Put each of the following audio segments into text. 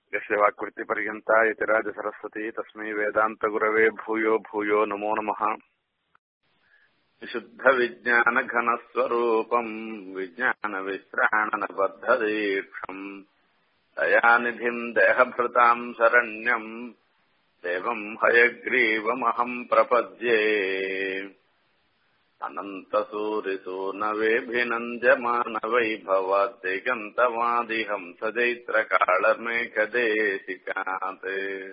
यस्य वाक्कृतिपर्यन्ता यतिराजसरस्वती तस्मै वेदान्तगुरवे भूयो भूयो नमो नमः विशुद्धविज्ञानघनस्वरूपम् विज्ञानविश्राणनबद्धदीक्षम् दयानिधिम् देहभृताम् शरण्यम् देवम् हयग्रीवमहम् प्रपद्ये अनन्तसूरिसूनवेभिनन्द्यमानवैभवद्दिगन्तवादिहंसजैत्रकालमेघदेशिकात्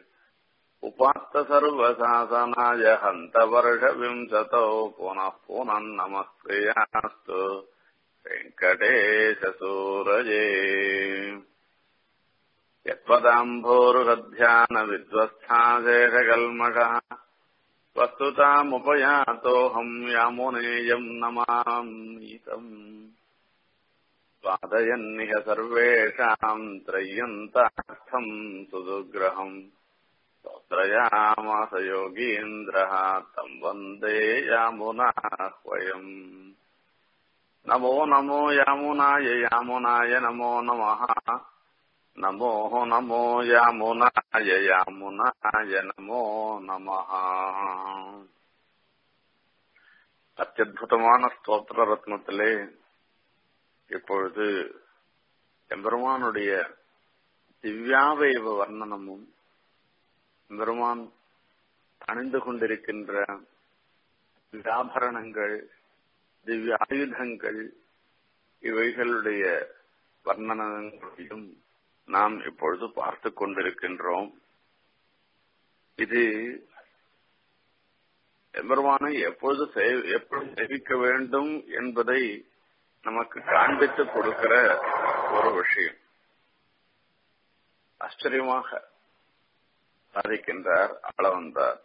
उपात्तसर्वशासनाय हन्तवर्षविंशतौ पुनः पुनर्नमस्क्रियास्तु वेङ्कटेशसूरजे यत्पदाम्भोरुहध्यानविद्वस्थाशेषकल्मषः वस्तुतामुपयातोऽहम् यामुनेयम् नमामीतम् स्वादयन्निह सर्वेषाम् त्रय्यन्तार्थम् सुदुग्रहम् स्तोत्रयामास योगीन्द्रः तम् वन्दे यामुनाह्वयम् नमो नमो यामुनाय यामुनाय नमो नमः नमो नमो यामुनाय यामुनाय नमो நமः அத்தியுதமான ஸ்தோத்திர ரத்னத்திலே இப்பொழுது எம்பெருமானுடைய திவ்யாவயவ வர்ணனமும் எம்பெருமான் அணிந்து கொண்டிருக்கின்ற வியாபரணங்கள் திவ்ய ஆயுதங்கள் இவைகளுடைய வர்ணனங்களையும் நாம் இப்பொழுது பார்த்து கொண்டிருக்கின்றோம் இது எம்பெருமானை எப்பொழுது எப்பொழுது சேவிக்க வேண்டும் என்பதை நமக்கு காண்பித்து கொடுக்கிற ஒரு விஷயம் ஆச்சரியமாக சாதிக்கின்றார் அளவந்தார்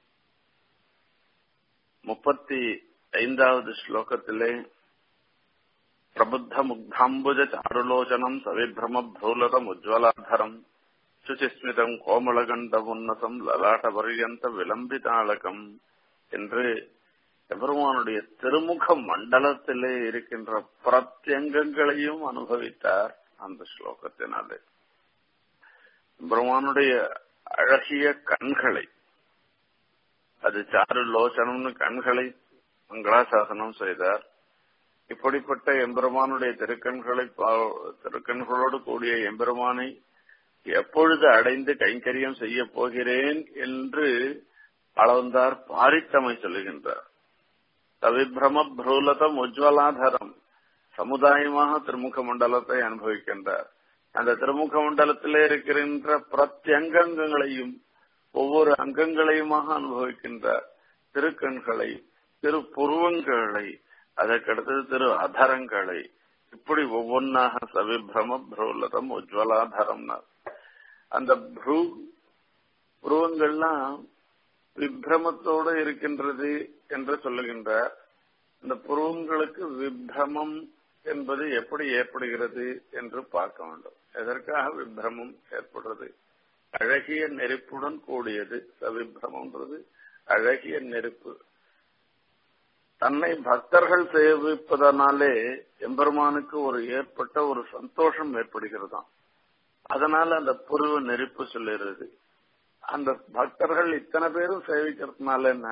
முப்பத்தி ஐந்தாவது ஸ்லோகத்திலே பிரபுத்த முக்தாம்புஜ சாருலோச்சனம் சவிபிரம பிரூலதம் உஜ்வலாதரம் சுச்சிஸ்மிதம் கோமளகண்ட உன்னதம் லலாட்ட பரியந்த விளம்பிதாளகம் என்று எபெருமானுடைய திருமுக மண்டலத்திலே இருக்கின்ற பிரத்யங்கங்களையும் அனுபவித்தார் அந்த ஸ்லோகத்தினாலே பெருமானுடைய அழகிய கண்களை அது சாரு லோச்சனம்னு கண்களை மங்களாசாசனம் செய்தார் இப்படிப்பட்ட எம்பெருமானுடைய திருக்கண்களை திருக்கண்களோடு கூடிய எம்பெருமானை எப்பொழுது அடைந்து கைங்கரியம் செய்ய போகிறேன் என்று அளவந்தார் பாரித்தமை சொல்லுகின்றார் தவிபிரம புரூலதம் உஜ்வலாதரம் சமுதாயமாக திருமுக மண்டலத்தை அனுபவிக்கின்றார் அந்த திருமுக மண்டலத்திலே இருக்கின்ற பிரத்யங்கங்களையும் ஒவ்வொரு அங்கங்களையுமாக அனுபவிக்கின்றார் திருக்கண்களை திரு புருவங்களை அதற்கடுத்தது திரு அதரங்களை இப்படி ஒவ்வொன்னாக சவிபிரம புரூலதம் உஜ்வலாதரம்னா அந்த புரு புருவங்கள்லாம் விப்ரமத்தோடு இருக்கின்றது என்று சொல்லுகின்றார் இந்த புருவங்களுக்கு விப்ரமம் என்பது எப்படி ஏற்படுகிறது என்று பார்க்க வேண்டும் எதற்காக விப்ரமம் ஏற்படுறது அழகிய நெருப்புடன் கூடியது சவிப்ரமன்றது அழகிய நெருப்பு தன்னை பக்தர்கள் சேவிப்பதனாலே எம்பெருமானுக்கு ஒரு ஏற்பட்ட ஒரு சந்தோஷம் ஏற்படுகிறதாம் அதனால அந்த புருவ நெருப்பு சொல்லுறது அந்த பக்தர்கள் இத்தனை பேரும் சேவிக்கிறதுனால என்ன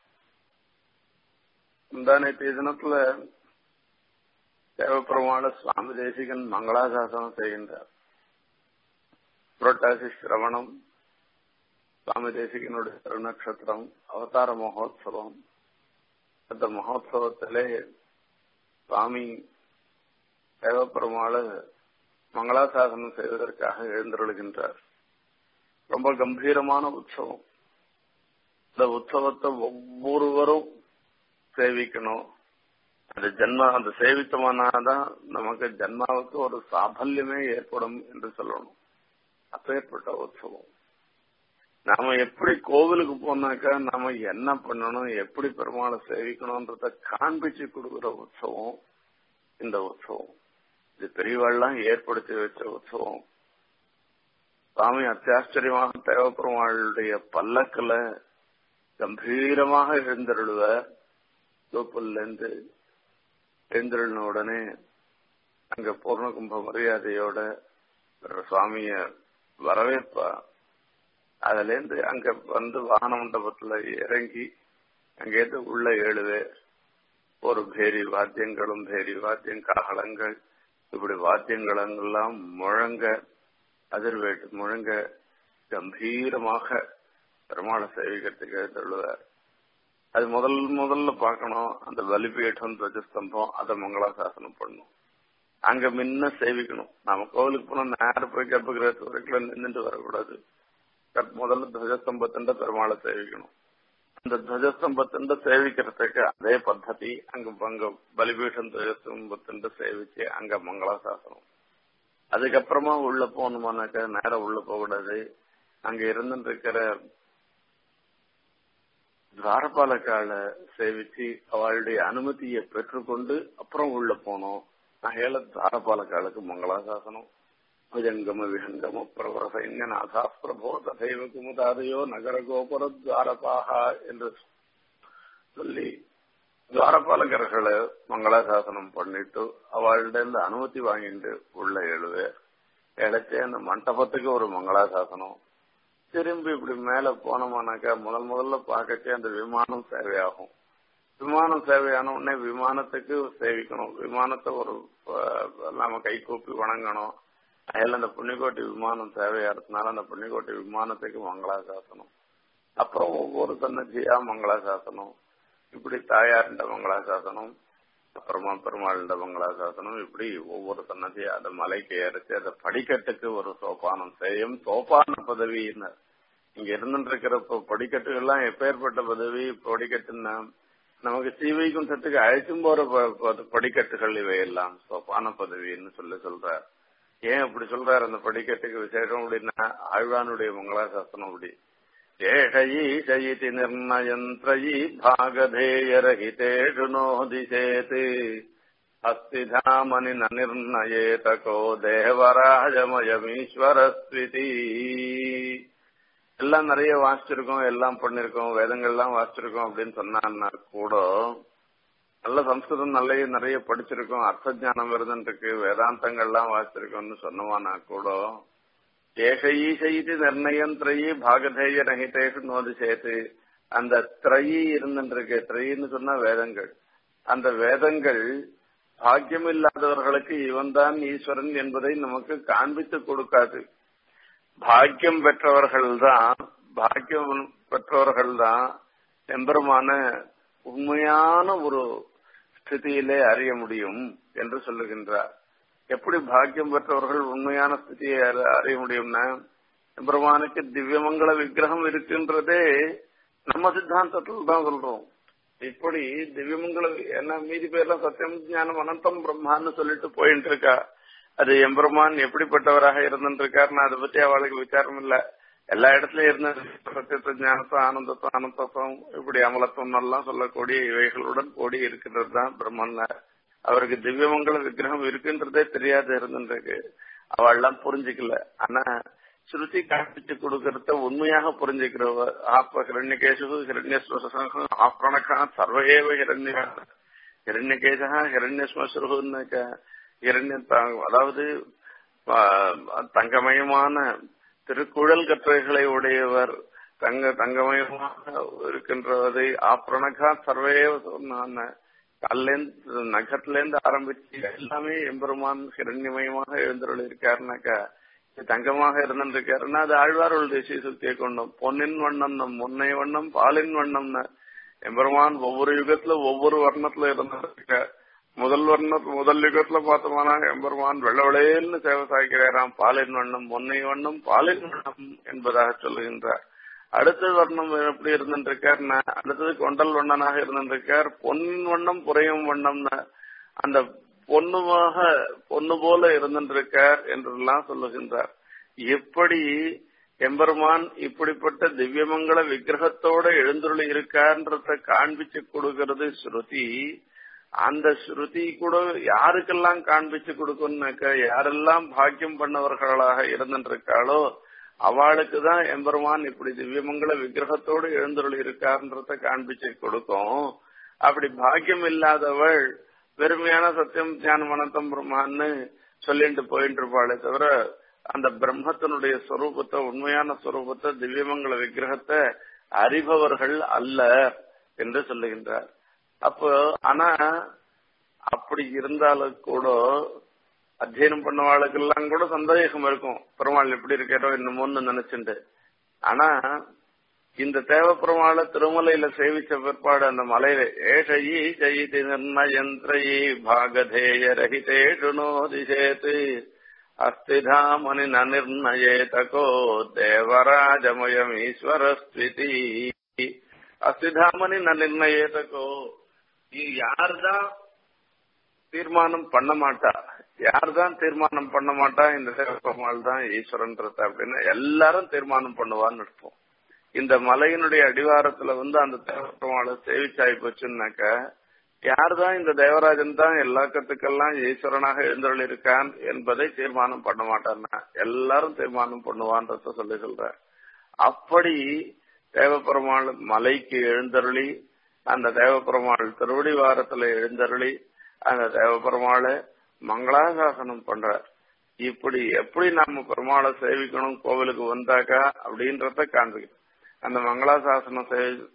இந்த நேற்றைய தினத்துல தேவப்பெருமாள சுவாமி தேசிகன் மங்களாசாசனம் செய்கின்றார் புரட்டாசி சிரவணம் சுவாமி தேசிகனுடைய திருநக்ஷத்திரம் அவதார மகோத்சவம் அந்த மகோத்சவத்திலே சுவாமி தேவப்பெருமாள் மங்களாசாசனம் செய்வதற்காக எழுந்தருளுகின்றார் ரொம்ப கம்பீரமான உற்சவம் இந்த உற்சவத்தை ஒவ்வொருவரும் சேவிக்கணும் அந்த ஜென்மா அந்த சேவித்தமானாதான் நமக்கு ஜென்மாவுக்கு ஒரு சாபல்யமே ஏற்படும் என்று சொல்லணும் அப்பேற்பட்ட உற்சவம் நாம எப்படி கோவிலுக்கு போனாக்கா நாம என்ன பண்ணணும் எப்படி பெருமாளை சேவிக்கணும்ன்றத காண்பிச்சு கொடுக்கிற உற்சவம் இந்த உற்சவம் இது பெரியவாள்லாம் ஏற்படுத்தி வச்ச உற்சவம் சுவாமி அத்தியாச்சரியமாக தேவப்பெருமாளுடைய பல்லக்கில் கம்பீரமாக எழுந்தருளுவ தூப்புல இருந்து எழுந்தருளின உடனே அங்க பூர்ணகும்ப மரியாதையோட சுவாமிய வரவேற்பா அதுல இருந்து அங்க வந்து வாகன மண்டபத்துல இறங்கி அங்கேருந்து உள்ள எழுவே ஒரு பேரி வாத்தியங்களும் பேரி வாத்தியம் காகலங்கள் இப்படி வாத்தியங்கள் எல்லாம் முழங்க அதிர்வேட்டு முழங்க கம்பீரமாக பெருமாளை சேவிக்கிறதுக்கு எழுந்துள்ளார் அது முதல் முதல்ல பார்க்கணும் அந்த பலிபீடம் துவஜஸ்தம்பம் அதை மங்களாசாசனம் பண்ணணும் அங்க முன்ன சேவிக்கணும் நாம கோவிலுக்கு போனா நேரம் போய் கர்ப்பகிரகத்து வரைக்கும் நின்றுட்டு வரக்கூடாது முதல்ல துவஜஸ்தம்பத்தின் பெருமாளை சேவிக்கணும் அந்த துவஜஸ்தம்பத்தின் சேவிக்கிறதுக்கு அதே பத்ததி அங்க அங்க பலிபீடம் துவஜஸ்தம்பத்தின் சேவிச்சு அங்க மங்களாசாசனம் அதுக்கப்புறமா உள்ள போகணுமானாக்க நேரம் உள்ள போகக்கூடாது அங்க இருந்துட்டு இருக்கிற துவாரபாலக்கால சேவிச்சு அவளுடைய அனுமதியை பெற்றுக்கொண்டு அப்புறம் உள்ள போனோம் நகையில துவாரபாலக்காலுக்கு மங்களாசாசனம் புஜங்கம விஹங்கம பிரவர சைன்யநாதா பிரபோ தசைவ குமுதாதையோ நகர கோபுர துவாரபாகா என்று சொல்லி துவாரபாலகர்களை மங்களாசாசனம் பண்ணிட்டு அவள்கிட்ட அனுமதி வாங்கிட்டு உள்ள எழுவே இழைச்சே அந்த மண்டபத்துக்கு ஒரு மங்களாசாசனம் திரும்பி இப்படி மேல போனோமானாக்கா முதல் முதல்ல பார்க்கச்சே அந்த விமானம் சேவையாகும் விமானம் சேவையான உடனே விமானத்துக்கு சேவிக்கணும் விமானத்தை ஒரு நாம கை கூப்பி வணங்கணும் அதில் அந்த புண்ணியக்கோட்டை விமானம் சேவையாடுறதுனால அந்த புண்ணியக்கோட்டை விமானத்துக்கு மங்களாசாசனம் அப்புறம் ஒவ்வொரு தன்னச்சியா மங்களாசாசனம் இப்படி தாயார்ன்ற மங்களாசாசனம் அப்புறமா பெருமாள்ன்ற மங்களாசாசனம் இப்படி ஒவ்வொரு தன்னச்சியா அந்த மலைக்கு ஏறிச்சு அந்த படிக்கட்டுக்கு ஒரு சோபானம் செய்யும் சோபான பதவின்னு இங்க இருந்துட்டு இருக்கிற படிக்கட்டுகள்லாம் எப்பேற்பட்ட பதவி படிக்கட்டுன்னா நமக்கு சீவைகுண்டத்துக்கு அழைச்சும் போற படிக்கட்டுகள் இவையெல்லாம் சோபான பதவின்னு சொல்லி சொல்றார் ஏன் அப்படி சொல்றாரு அந்த படிக்கட்டுக்கு விசேஷம் அப்படின்னா ஆழ்வானுடைய மங்களாசாசனம் அப்படி ஏஷயீஷயிति निर्णयन्त्रयी भागधेयरहितेषु नोदिशेत् अस्तिधामनि न निर्णयेत को தேவராஜமயமீஸ்வரஸ்விதி எல்லாம் நிறைய வாசிச்சிருக்கோம் எல்லாம் பண்ணிருக்கோம் வேதங்கள்லாம் வாசிச்சிருக்கோம் அப்படின்னு சொன்னான்னா கூட நல்ல சம்ஸ்கிருதம் நல்ல நிறைய படிச்சிருக்கோம் அர்த்த ஜானம் விரதம் இருக்கு வேதாந்தங்கள்லாம் வாசிச்சிருக்கோம்னு சொன்னவானா கூட ஏஷஈஷயித்து நிர்ணயம் திரையி பாகதேய ரஹிதேஷு நோது சேர்த்து அந்த திரையி இருந்துருக்கு திரையின்னு சொன்னா வேதங்கள் அந்த வேதங்கள் பாக்கியம் இல்லாதவர்களுக்கு இவன்தான் ஈஸ்வரன் என்பதை நமக்கு காண்பித்து கொடுக்காது பாக்கியம் பெற்றவர்கள் தான் பாக்கியம் பெற்றவர்கள் தான் எம்பெருமான உண்மையான ஒரு ஸ்திதியிலே அறிய முடியும் என்று சொல்லுகின்றார் எப்படி பாக்கியம் பெற்றவர்கள் உண்மையான ஸ்திதியை அறிய முடியும்னா பெருமானுக்கு திவ்யமங்கல விக்கிரகம் இருக்கின்றதே நம்ம சித்தாந்தத்தில் தான் சொல்றோம் இப்படி திவ்யமங்கல என்ன மீதி பேர்லாம் சத்தியம் ஞானம் அனந்தம் பிரம்மான்னு சொல்லிட்டு போயிட்டு இருக்கா அது எம்பெருமான் எப்படிப்பட்டவராக இருந்துருக்காருன்னு அதை பத்தி அவளுக்கு விசாரம் இல்ல எல்லா இடத்துலயும் இருந்த சத்தியத்தை ஞானத்துவம் ஆனந்தத்துவம் அனந்தத்துவம் இப்படி அமலத்துவம் எல்லாம் சொல்லக்கூடிய இவைகளுடன் கூடி இருக்கின்றது தான் பிரம்மன் அவருக்கு திவ்யமங்கல விக்கிரகம் இருக்குன்றதே தெரியாது இருந்துருக்கு அவள்லாம் புரிஞ்சுக்கல ஆனா ஸ்ருதி காண்பிச்சு கொடுக்கறத உண்மையாக புரிஞ்சுக்கிறவ ஆப்ப ஹிரண்யகேசு ஹிரண்யஸ்வசம் ஆப்ரணக்கா சர்வஏவ ஹிரண்ய ஹிரண்யகேசா ஹிரண்யஸ்மஸ்ருன்னாக்க ஹிரண்ய அதாவது தங்கமயமான திருக்குழல் கற்றைகளை உடையவர் தங்க தங்கமயமாக இருக்கின்றதை ஆப்ரணக்கா சர்வஏவ சொன்ன கல்லேந்து நகத்திலேருந்து ஆரம்பிச்சு எல்லாமே எம்பெருமான் ஹிரண்யமயமாக எழுந்தருள் இருக்காருனாக்கா தங்கமாக இருந்திருக்காருன்னா அது ஆழ்வார்களுடைய சீசுத்தியை கொண்டோம் பொன்னின் வண்ணம் நம் முன்னை வண்ணம் பாலின் வண்ணம்னு எம்பெருமான் ஒவ்வொரு யுகத்துல ஒவ்வொரு வர்ணத்துல இருந்திருக்க முதல் வர்ண முதல் யுகத்துல பார்த்தோம்னா எம்பெருமான் வெள்ள விளையல்னு சேவை சாய்க்கிறாராம் பாலின் வண்ணம் பொன்னை வண்ணம் பாலின் வண்ணம் என்பதாக சொல்லுகின்றார் அடுத்த வர்ணம் எப்படி இருந்துருக்காருன்னா அடுத்தது கொண்டல் வண்ணனாக இருந்திருக்கார் பொன்னின் வண்ணம் புறையும் வண்ணம்னு அந்த பொண்ணுமாக பொண்ணு போல இருந்திருக்கார் என்றெல்லாம் சொல்லுகின்றார் எப்படி எம்பெருமான் இப்படிப்பட்ட திவ்யமங்கல விக்கிரகத்தோட எழுந்துருளி இருக்கான்றத காண்பிச்சு கொடுக்கிறது ஸ்ருதி அந்த ஸ்ருதி கூட யாருக்கெல்லாம் காண்பிச்சு கொடுக்கும்னாக்க யாரெல்லாம் பாக்கியம் பண்ணவர்களாக இருந்திருக்காளோ அவளுக்கு தான் எம்பெருமான் இப்படி திவ்யமங்கல விக்கிரகத்தோடு எழுந்துருள் இருக்காருன்றத காண்பிச்சு கொடுக்கும் அப்படி பாக்கியம் இல்லாதவள் வெறுமையான சத்தியம் தியானம் அனந்தம் பிரம்மான்னு சொல்லிட்டு போயிட்டு இருப்பாளே தவிர அந்த பிரம்மத்தினுடைய சொரூபத்தை உண்மையான சொரூபத்தை திவ்யமங்கல விக்கிரகத்தை அறிபவர்கள் அல்ல என்று சொல்லுகின்றார் அப்போ ஆனா அப்படி இருந்தாலும் கூட அத்தியனம் பண்ணவாளுக்கெல்லாம் கூட சந்தேகம் இருக்கும் பெருமாள் எப்படி இருக்கிறோ என்னமோன்னு நினைச்சுட்டு ஆனா இந்த தேவப்பெருமாளை திருமலையில சேவிச்ச பிற்பாடு அந்த மலையில ஏஷயி ஜெயிதி நிர்ணயந்திரயி பாகதேய ரஹிதேஷு நோதிசேத்து அஸ்திதாமனி ந நிர்ணயேதகோ தேவராஜமயம் ஈஸ்வரஸ்விதி அஸ்திதாமனி ந நிர்ணயேதகோ யார்தான் தீர்மானம் பண்ண மாட்டா யார்தான் தீர்மானம் பண்ண மாட்டா இந்த தேவப்பெருமாள் தான் ஈஸ்வரன்றது அப்படின்னு எல்லாரும் தீர்மானம் பண்ணுவான்னு இருப்போம் இந்த மலையினுடைய அடிவாரத்துல வந்து அந்த தேவப்பெருமாளை சேவிச்சாய் போச்சுன்னாக்க யார்தான் இந்த தேவராஜன் தான் எல்லா கத்துக்கெல்லாம் ஈஸ்வரனாக எழுந்தருள் இருக்கான் என்பதை தீர்மானம் பண்ண மாட்டான்னா எல்லாரும் தீர்மானம் பண்ணுவான்றத சொல்லி சொல்ற அப்படி தேவப்பெருமாள் மலைக்கு எழுந்தருளி அந்த தேவப்பெருமாள் திருவடி வாரத்துல எழுந்தருளி அந்த தேவப்பெருமாளை மங்களாசாசனம் பண்றார் இப்படி எப்படி நாம பெருமாளை சேவிக்கணும் கோவிலுக்கு வந்தாக்கா அப்படின்றத காண்பிக்கணும் அந்த மங்களாசாசனம்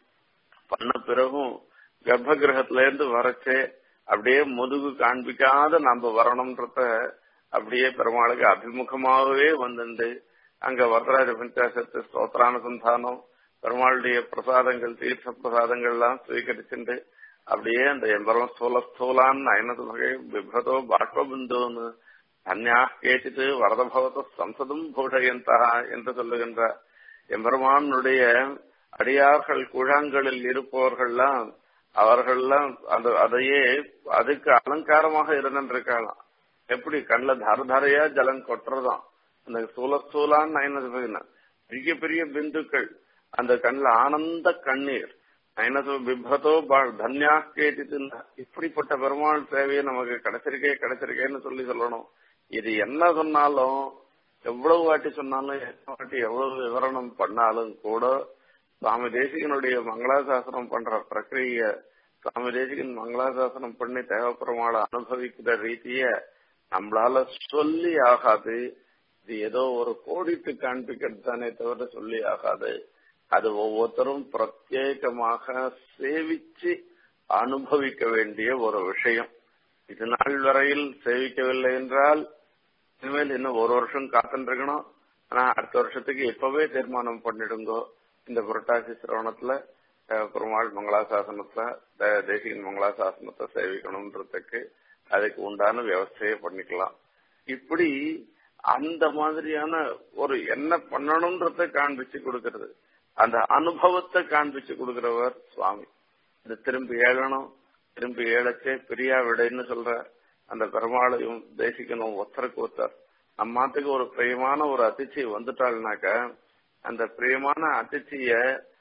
பண்ண பிறகும் கர்ப்ப கிரகத்துல இருந்து வரச்சே அப்படியே முதுகு காண்பிக்காத நம்ம வரணும்ன்றத அப்படியே பெருமாளுக்கு அபிமுகமாகவே வந்துண்டு அங்க வரதராஜ பஞ்சாசத்து ஸ்தோத்திரானுசந்தானம் பெருமாளுடைய பிரசாதங்கள் தீர்த்த பிரசாதங்கள் எல்லாம் சுவீகரிச்சுண்டு அப்படியே அந்த எம்பரம் ஸ்தூல ஸ்தூலான் நயனது வகை பிப்ரதோ பாஷ்பபிந்துன்னு அந்யா கேச்சித்து வரதபவத சம்சதும் பூஷயந்தா என்று சொல்லுகின்ற எம்பெருமானுடைய அடியார்கள் குழாங்களில் இருப்பவர்கள்லாம் அவர்கள்லாம் அந்த அதையே அதுக்கு அலங்காரமாக இருந்திருக்கலாம் எப்படி கண்ணில் தாரதாரையா ஜலம் கொட்டுறதாம் அந்த சூலஸ்தூலான் நயனது பெரிய பெரிய பிந்துக்கள் அந்த கண்ணில் ஆனந்த கண்ணீர் நயனது பிப்ரதோ தன்யா கேட்டித்து இப்படிப்பட்ட பெருமாள் சேவையை நமக்கு கிடைச்சிருக்கே கிடைச்சிருக்கேன்னு சொல்லி சொல்லணும் இது என்ன சொன்னாலும் எவ்வளவு வாட்டி சொன்னாலும் எத்தனை வாட்டி எவ்வளவு விவரணம் பண்ணாலும் கூட சுவாமி தேசிகனுடைய மங்களாசாசனம் பண்ற பிரக்கிரிய சுவாமி தேசிகன் மங்களாசாசனம் பண்ணி தேவப்பெருமாளை அனுபவிக்கிற ரீதிய நம்மளால சொல்லி ஆகாது இது ஏதோ ஒரு கோடிட்டு காண்பிக்கிறது தானே தவிர சொல்லி ஆகாது அது ஒவ்வொருத்தரும் பிரத்யேகமாக சேவிச்சு அனுபவிக்க வேண்டிய ஒரு விஷயம் இது நாள் வரையில் சேவிக்கவில்லை என்றால் இனிமேல் இன்னும் ஒரு வருஷம் காத்துருக்கணும் ஆனா அடுத்த வருஷத்துக்கு இப்பவே தீர்மானம் பண்ணிடுங்கோ இந்த புரட்டாசி சிரவணத்துல பெருமாள் மங்களாசாசனத்தை தேசிகன் மங்களாசாசனத்தை சேவிக்கணும்ன்றதுக்கு அதுக்கு உண்டான வியவஸ்தையை பண்ணிக்கலாம் இப்படி அந்த மாதிரியான ஒரு என்ன பண்ணணும்ன்றத காண்பிச்சு கொடுக்கறது அந்த அனுபவத்தை காண்பிச்சு கொடுக்கிறவர் சுவாமி இந்த திரும்பி ஏழணும் திரும்பி ஏழச்சே பிரியா விடைன்னு சொல்ற அந்த பெருமாளையும் தேசிக்கணும் ஒருத்தருக்கு ஒருத்தர் நம்மாத்துக்கு ஒரு பிரியமான ஒரு அதிர்ச்சி வந்துட்டாள்னாக்க அந்த பிரியமான அதிர்ச்சிய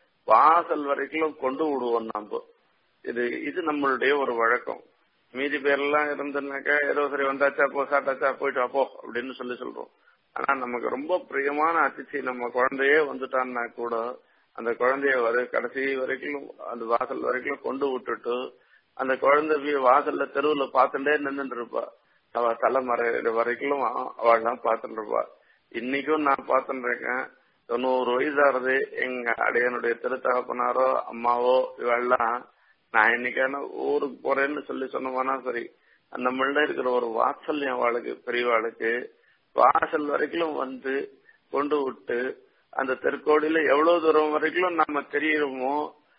வாசல் வரைக்கும் கொண்டு விடுவோம் நம்ம இது இது நம்மளுடைய ஒரு வழக்கம் மீதி பேர்லாம் இருந்துனாக்கா ஏதோ சரி வந்தாச்சா போ சாட்டாச்சா போயிட்டு அப்போ அப்படின்னு சொல்லி சொல்றோம் ஆனா நமக்கு ரொம்ப பிரியமான அதிர்ச்சி நம்ம குழந்தையே வந்துட்டான்னா கூட அந்த குழந்தைய வர கடைசி வரைக்கும் அந்த வாசல் வரைக்கும் கொண்டு விட்டுட்டு அந்த குழந்தை வாசல்ல தெருவுல பார்த்துட்டே நின்றுட்டு இருப்பா அவ தலைமறை வரைக்கும் அவள்லாம் பார்த்துட்டு இருப்பா இன்னைக்கும் நான் பார்த்துட்டு இருக்கேன் தொண்ணூறு வயசாகிறது எங்க அடையனுடைய திருத்தகப்பனாரோ அம்மாவோ இவெல்லாம் நான் இன்னைக்கான ஊருக்கு போறேன்னு சொல்லி சொன்னோம்னா சரி நம்மள்ட இருக்கிற ஒரு வாத்சல்யம் அவளுக்கு பெரியவாளுக்கு வாசல் வரைக்கும் வந்து கொண்டு விட்டு அந்த தெற்கோடியில எவ்வளவு தூரம் வரைக்கும் நம்ம தெரியுமோ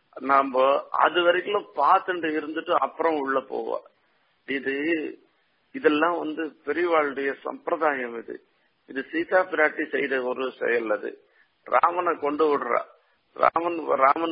நாம அது வரைக்கும் பார்த்துட்டு இருந்துட்டு அப்புறம் உள்ள போவோம் இது இதெல்லாம் வந்து பெரியவாளுடைய சம்பிரதாயம் இது இது சீதா பிராட்டி செய்த ஒரு செயல் அது ராமனை கொண்டு விடுறா ராமன் ராமன்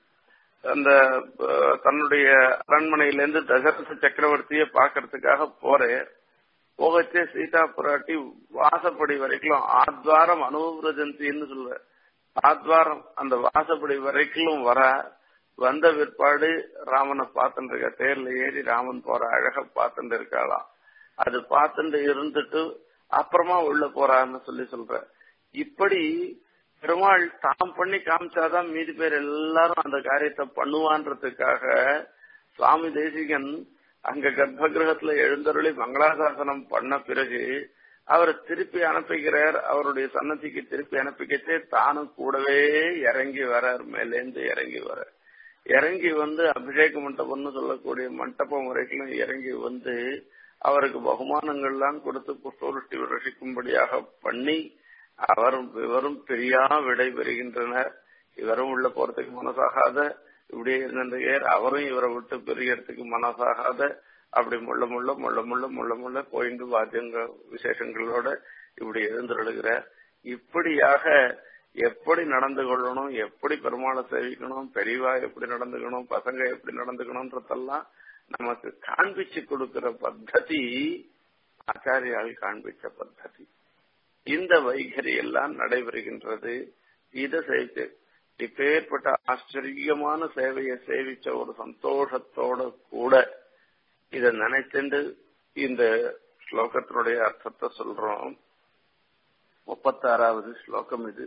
அந்த தன்னுடைய அரண்மனையிலேருந்து தசரத சக்கரவர்த்திய பாக்குறதுக்காக போறேன் போகச்சே சீதா பிராட்டி வாசப்படி வரைக்கும் ஆத்வாரம் அனுபவஜந்தின்னு சொல்ற ஆத்வாரம் அந்த வாசப்படி வரைக்கும் வர வந்த பிற்பாடு ராமனை பார்த்துட்டு இருக்க தேர்ல ஏறி ராமன் போற அழக பார்த்துட்டு இருக்காளாம் அது பார்த்துட்டு இருந்துட்டு அப்புறமா உள்ள போறான்னு சொல்லி சொல்ற இப்படி பெருமாள் தாம் பண்ணி காமிச்சாதான் மீதி பேர் எல்லாரும் அந்த காரியத்தை பண்ணுவான்றதுக்காக சுவாமி தேசிகன் அங்க கர்ப்ப கிரகத்துல எழுந்தருளி மங்களாசாசனம் பண்ண பிறகு அவர் திருப்பி அனுப்பிக்கிறார் அவருடைய சன்னதிக்கு திருப்பி அனுப்பிக்கச்சே தானும் கூடவே இறங்கி வரார் மேலேந்து இறங்கி வர இறங்கி வந்து அபிஷேக மண்டபம்னு சொல்லக்கூடிய மண்டபம் வரைக்கும் இறங்கி வந்து அவருக்கு பகுமானங்கள்லாம் கொடுத்து புஷ்பவருஷ்டி ரசிக்கும்படியாக பண்ணி அவரும் இவரும் பெரியா விடை பெறுகின்றனர் இவரும் உள்ள போறதுக்கு மனசாகாத இப்படியே இருந்திருக்கார் அவரும் இவரை விட்டு பெரியறதுக்கு மனசாகாத அப்படி முள்ள முள்ள முள்ள முள்ள முள்ள முள்ள போயிட்டு வாத்தியங்கள் விசேஷங்களோட இப்படி எழுந்துருகிறார் இப்படியாக எப்படி நடந்து கொள்ளணும் எப்படி பெருமாளை சேவிக்கணும் பெரியவா எப்படி நடந்துக்கணும் பசங்க எப்படி நடந்துக்கணும்ன்றதெல்லாம் நமக்கு காண்பிச்சு கொடுக்கிற பத்ததி ஆச்சாரியால் காண்பிச்ச பத்ததி இந்த வைகரி எல்லாம் நடைபெறுகின்றது இதை சேவித்து இப்பேற்பட்ட ஆச்சரியமான சேவையை சேவிச்ச ஒரு சந்தோஷத்தோட கூட இத நினைச்சுண்டு இந்த ஸ்லோகத்தினுடைய அர்த்தத்தை சொல்றோம் முப்பத்தாறாவது ஸ்லோகம் இது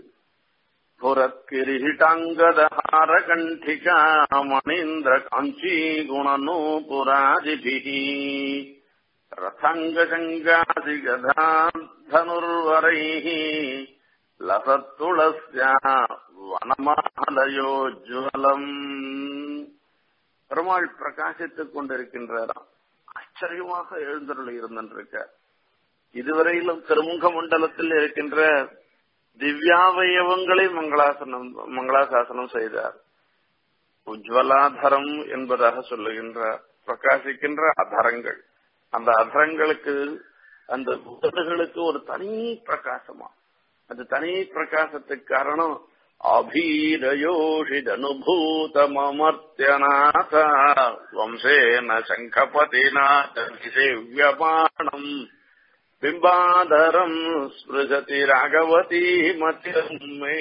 புரத்கிரீட்டாங்கதஹார கண்டிகா மணீந்திர காஞ்சி குணநூபுராதிபிः ரதாங்கசங்காதிகதார்த்தனுர்வரைः லசத்துளஸ்யா வனமாலயோஜ்வலம் பெருமாள் பிரகாசித்துக் கொண்டிருக்கின்றாராம் ஆச்சரியமாக எழுந்தருள் இருந்திருக்க இதுவரையிலும் திருமுக மண்டலத்தில் இருக்கின்ற திவ்யாவயவங்களை மங்களாசனம் மங்களாசாசனம் செய்தார் உஜ்வலாதரம் என்பதாக சொல்லுகின்றார் பிரகாசிக்கின்ற அதரங்கள் அந்த அதரங்களுக்கு அந்த உதடுகளுக்கு ஒரு தனி பிரகாசமா அந்த தனி பிரகாசத்துக்கு காரணம் அபீரயோஷிதனுபூதமர்த்தியநாத வம்சேன சங்கபதினா சேவியமானம் பிம்பாதரம் ஸ்பிருகதி ராகவதி மத்தியமே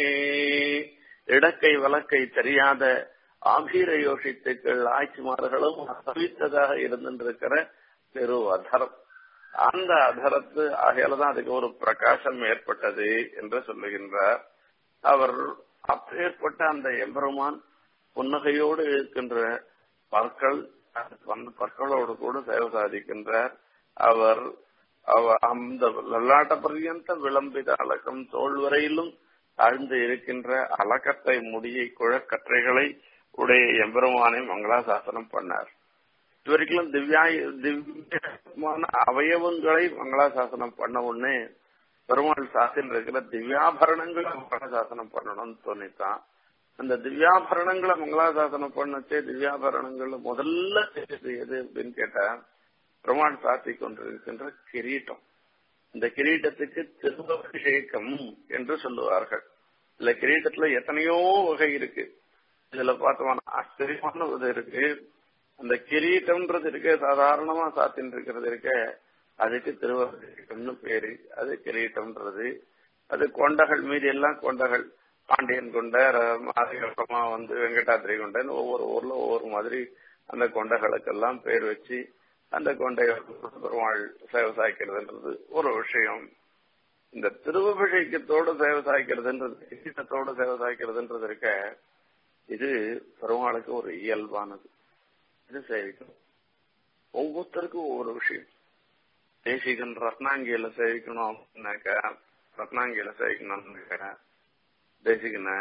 இடக்கை வழக்கை தெரியாத ஆபீர யோசித்துக்கள் ஆட்சிமார்களும் அறிவித்ததாக இருந்திருக்கிற பெரு அதரம் அந்த அதரத்து ஆகையாலதான் அதுக்கு ஒரு பிரகாசம் ஏற்பட்டது என்று சொல்லுகின்றார் அவர் அப்பேற்பட்ட அந்த எம்பெருமான் புன்னகையோடு இருக்கின்ற பற்கள் அந்த பற்களோடு கூட சேவை சாதிக்கின்றார் அவர் அந்த லல்லாட்ட பர்யந்த விளம்பித அலக்கம் தோல் வரையிலும் தாழ்ந்து இருக்கின்ற அலக்கத்தை முடியை குழக்கற்றைகளை உடைய எம்பெருமானை மங்களாசாசனம் பண்ணார் இதுவரைக்கும் திவ்யா திவ்யமான அவயவங்களை மங்களாசாசனம் பண்ண உடனே பெருமாள் சாசனம் இருக்கிற திவ்யாபரணங்களை மங்களாசாசனம் பண்ணணும்னு தோணித்தான் அந்த திவ்யாபரணங்களை மங்களாசாசனம் பண்ணச்சே திவ்யாபரணங்கள்ல முதல்ல தெரியுது எது அப்படின்னு கேட்டா பெருமாள் சாத்தி கொண்டிருக்கின்ற கிரீட்டம் இந்த கிரீட்டத்துக்கு திருவபிஷேகம் என்று சொல்லுவார்கள் இல்ல கிரீட்டத்துல எத்தனையோ வகை இருக்கு இதுல பார்த்தோம்னா ஆச்சரியமான இது இருக்கு அந்த கிரீட்டம்ன்றது இருக்க சாதாரணமா சாத்தின் இருக்கிறது இருக்க அதுக்கு திருவபிஷேகம்னு பேரு அது கிரீட்டம்ன்றது அது கொண்டகள் மீதி எல்லாம் கொண்டகள் பாண்டியன் கொண்ட மாதிரிகரமா வந்து வெங்கடாத்திரி கொண்டன்னு ஒவ்வொரு ஊர்ல ஒவ்வொரு மாதிரி அந்த கொண்டைகளுக்கெல்லாம் பேர் வச்சு அந்த கொண்டை பெருமாள் சேவை சாய்க்கிறதுன்றது ஒரு விஷயம் இந்த திருவபிஷேகத்தோட சேவை சாய்க்கிறதுன்றது கிரீட்டத்தோட சேவை சாய்க்கிறதுன்றது இருக்க இது பெருமாளுக்கு ஒரு இயல்பானது இது சேவிக்கணும் ஒவ்வொருத்தருக்கும் ஒவ்வொரு விஷயம் தேசிகன் ரத்னாங்கியில சேவிக்கணும் அப்படின்னாக்க ரத்னாங்கியில சேவிக்கணும்னாக்க தேசிகனை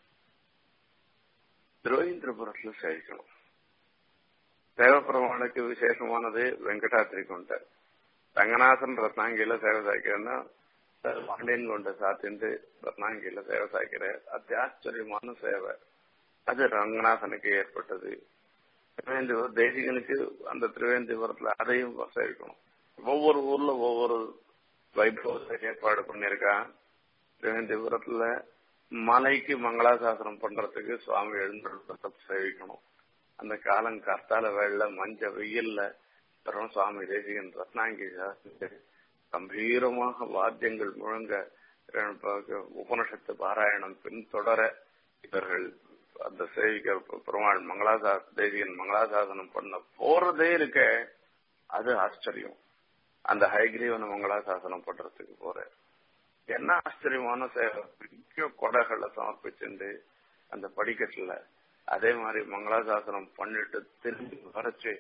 திருவேந்திரபுரத்துல சேவிக்கணும் தேவப்பெருமாளுக்கு விசேஷமானது வெங்கடாத்திரி கொண்ட ரங்கநாதன் ரத்னாங்கியில சேவை சாய்க்கிறேன்னா பாண்டியன் கொண்ட சாத்திண்டு ரத்னாங்கியில சேவை சாய்க்கிற அத்தியாச்சரியமான சேவை அது ரங்கநாதனுக்கு ஏற்பட்டது திருவேந்திபுரம் தேசிகனுக்கு அந்த திருவேந்திபுரத்துல அதையும் சேவிக்கணும் ஒவ்வொரு ஊர்ல ஒவ்வொரு வைபவத்தை ஏற்பாடு பண்ணிருக்கான் திருவேந்திபுரத்துல மலைக்கு மங்களாசாசனம் பண்றதுக்கு சுவாமி எழுந்து சேவிக்கணும் அந்த காலம் கர்த்தால வெள்ள மஞ்ச வெயில்ல தரும் சுவாமி தேசிகன் ரத்னாங்கி கம்பீரமாக வாத்தியங்கள் முழங்க உபனிஷத்து பாராயணம் பின்தொடர இவர்கள் அந்த சேவிக்க பெருமாள் மங்களாசா தேசிகன் மங்களாசாசனம் பண்ண போறதே இருக்க அது ஆச்சரியம் அந்த ஹைகிரீவன மங்களாசாசனம் பண்றதுக்கு போற என்ன ஆச்சரியமான சேவை பெரிய கொடைகளை சமர்ப்பிச்சுண்டு அந்த படிக்கட்டுல அதே மாதிரி மங்களாசாசனம் பண்ணிட்டு திரும்பி வரைச்சு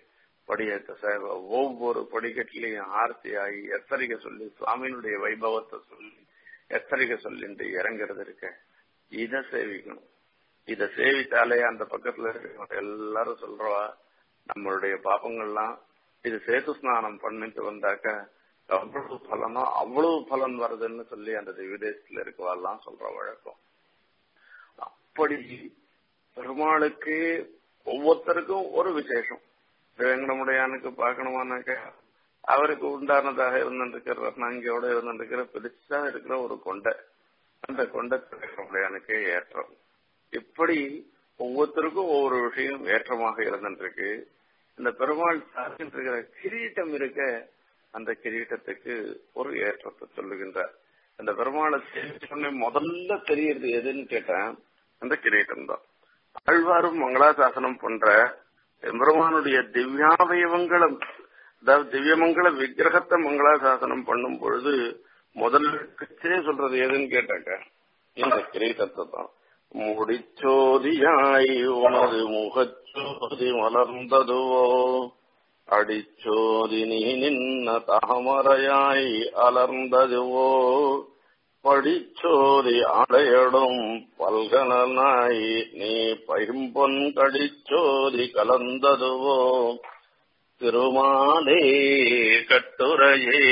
படியேற்ற சேவை ஒவ்வொரு படிக்கட்டிலையும் ஆர்த்தி ஆகி எத்தரிக்க சொல்லி சுவாமியினுடைய வைபவத்தை சொல்லி எத்தரிக்க சொல்லிட்டு இறங்குறது இருக்க இத சேவிக்கணும் இத சேவித்தாலே அந்த பக்கத்துல இருக்கிறவங்க எல்லாரும் சொல்றவா நம்மளுடைய பாப்பங்கள்லாம் இது சேது ஸ்நானம் பண்ணிட்டு வந்தாக்க அவ்வளவு பலனோ அவ்வளவு பலன் வருதுன்னு சொல்லி அந்த விதேசத்துல இருக்கவாள்லாம் சொல்ற வழக்கம் அப்படி பெருமாளுக்கு ஒவ்வொருத்தருக்கும் ஒரு விசேஷம் வெங்கடமுடையானுக்கு பார்க்கணுமானாக்க அவருக்கு உண்டானதாக இருந்திருக்கிற ரத்னாங்கியோட இருந்திருக்கிற பெருசா இருக்கிற ஒரு கொண்டை அந்த கொண்டை வெங்கடமுடையானுக்கே ஏற்றம் இப்படி ஒவ்வொருத்தருக்கும் ஒவ்வொரு விஷயம் ஏற்றமாக இருந்திருக்கு இந்த பெருமாள் சார்பில் இருக்கிற கிரீட்டம் இருக்க அந்த கிரீட்டத்துக்கு ஒரு ஏற்றத்தை சொல்லுகின்றார் அந்த பெருமாளை சொன்ன முதல்ல தெரியறது எதுன்னு கேட்டேன் அந்த கிரீட்டம் தான் ஆழ்வாரும் மங்களாசாசனம் பண்ற பெருமானுடைய திவ்யாவயவங்களும் அதாவது திவ்யமங்கள விக்கிரகத்தை மங்களாசாசனம் பண்ணும் பொழுது முதல்ல சொல்றது எதுன்னு கேட்டாக்க இந்த கிரீட்டத்தை தான் முடிச்சோதியாய் உனது முகச்சோதி மலர்ந்ததுவோ அடிச்சோதி நீ நின்ன தாமரையாய் அலர்ந்ததுவோ படிச்சோதி அடையடும் பல்கனாய் நீ பைம்பொன் கடிச்சோதி கலந்ததுவோ திருமாலே கட்டுரையே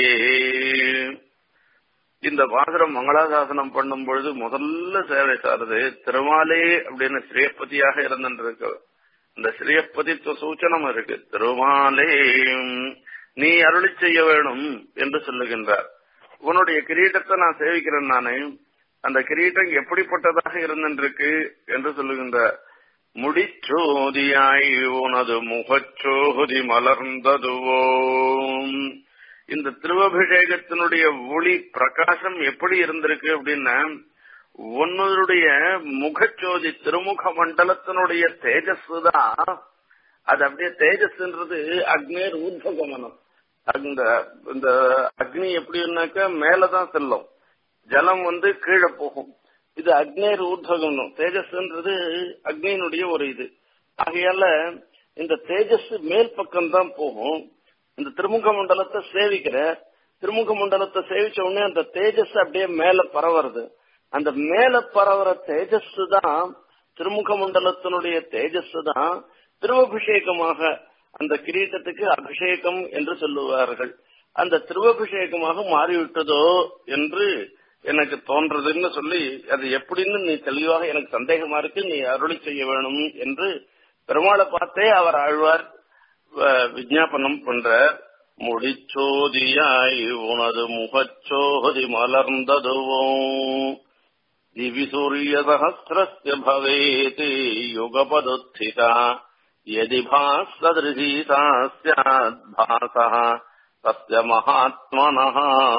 இந்த பாசுரம் மங்களாசாசனம் பண்ணும் பொழுது முதல்ல சேவை சாருது திருமாலே அப்படின்னு ஸ்ரீயப்பதியாக இருந்திருக்கு இந்த ஸ்ரீயப்பதித்துவ சூச்சனம் இருக்கு திருமாலே நீ அருளி செய்ய வேணும் என்று சொல்லுகின்றார் உன்னுடைய கிரீட்டத்தை நான் சேவிக்கிறேன் நானே அந்த கிரீட்டம் எப்படிப்பட்டதாக இருந்திருக்கு என்று சொல்லுகின்றார் முடிச்சோதியாய் உனது முகச்சோதி மலர்ந்ததுவோ இந்த திருவபிஷேகத்தினுடைய ஒளி பிரகாசம் எப்படி இருந்திருக்கு அப்படின்னா உன்னுடைய முகச்சோதி திருமுக மண்டலத்தினுடைய தேஜஸ் தான் அது அப்படியே தேஜஸ்ன்றது அக்னேர் ஊர்வகமனம் அந்த இந்த அக்னி எப்படின்னாக்கா மேலதான் செல்லும் ஜலம் வந்து கீழே போகும் இது அக்னேர் ஊர்வகமனம் தேஜஸ்ன்றது அக்னியினுடைய ஒரு இது ஆகையால இந்த தேஜஸ் மேல் பக்கம் தான் போகும் இந்த திருமுக மண்டலத்தை சேவிக்கிற திருமுக மண்டலத்தை சேவிச்ச உடனே அந்த தேஜஸ் அப்படியே மேல பரவுறது அந்த மேல பரவுற தேஜஸ் தான் திருமுக மண்டலத்தினுடைய தேஜஸ் தான் திருவபிஷேகமாக அந்த கிரீட்டத்துக்கு அபிஷேகம் என்று சொல்லுவார்கள் அந்த திருவபிஷேகமாக மாறிவிட்டதோ என்று எனக்கு தோன்றதுன்னு சொல்லி அது எப்படின்னு நீ தெளிவாக எனக்கு சந்தேகமா இருக்கு நீ அருளி செய்ய வேணும் என்று பெருமாளை பார்த்தே அவர் ஆழ்வார் விஜாபனம் பண்ற முடிச்சோதியாய் உனது முகச்சோதி மலர்ந்ததுவோ திவி சூரிய சகசிரஸ்ய பவேத் யுகபதுத்திதா यदि भासदृशी सा स्यात् भासः तस्य மகாத்மனः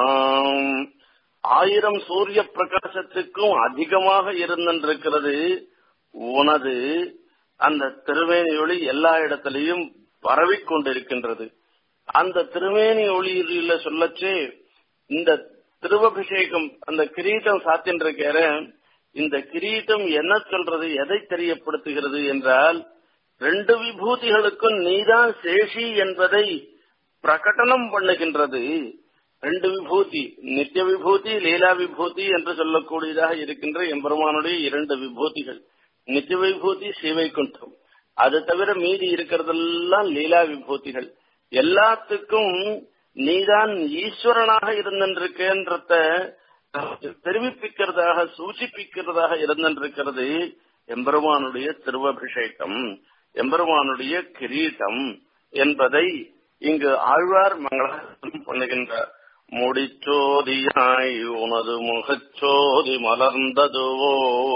ஆயிரம் சூரிய பிரகாசத்துக்கும் அதிகமாக இருந்திருக்கிறது உனது அந்த திருவேணி ஒளி எல்லா இடத்திலையும் பரவிக் கொண்டிருக்கின்றது அந்த திருவேணி ஒளியில சொல்லச்சு இந்த திருவபிஷேகம் அந்த கிரீட்டம் சாத்தின்றிருக்கிற இந்த கிரீட்டம் என்ன சொல்றது எதை தெரியப்படுத்துகிறது என்றால் ரெண்டு விபூதிகளுக்கும் நீதான் சேஷி என்பதை பிரகடனம் பண்ணுகின்றது ரெண்டு விபூதி நித்திய விபூதி லீலா விபூதி என்று சொல்லக்கூடியதாக இருக்கின்ற எம்பெருமானுடைய இரண்டு விபூதிகள் நித்திய விபூதி சிவைக்குண்டம் அது தவிர மீதி இருக்கிறதெல்லாம் லீலா விபூதிகள் எல்லாத்துக்கும் நீதான் ஈஸ்வரனாக இருந்திருக்கன்றத தெரிவிப்பிக்கிறதாக சூச்சிப்பிக்கிறதாக இருந்திருக்கிறது எம்பெருமானுடைய திருவபிஷேகம் எம்பெருமானுடைய கிரீட்டம் என்பதை இங்கு ஆழ்வார் மங்களம் பண்ணுகின்றார் முடிச்சோதியாய் உனது முகச்சோதி மலர்ந்ததுவோ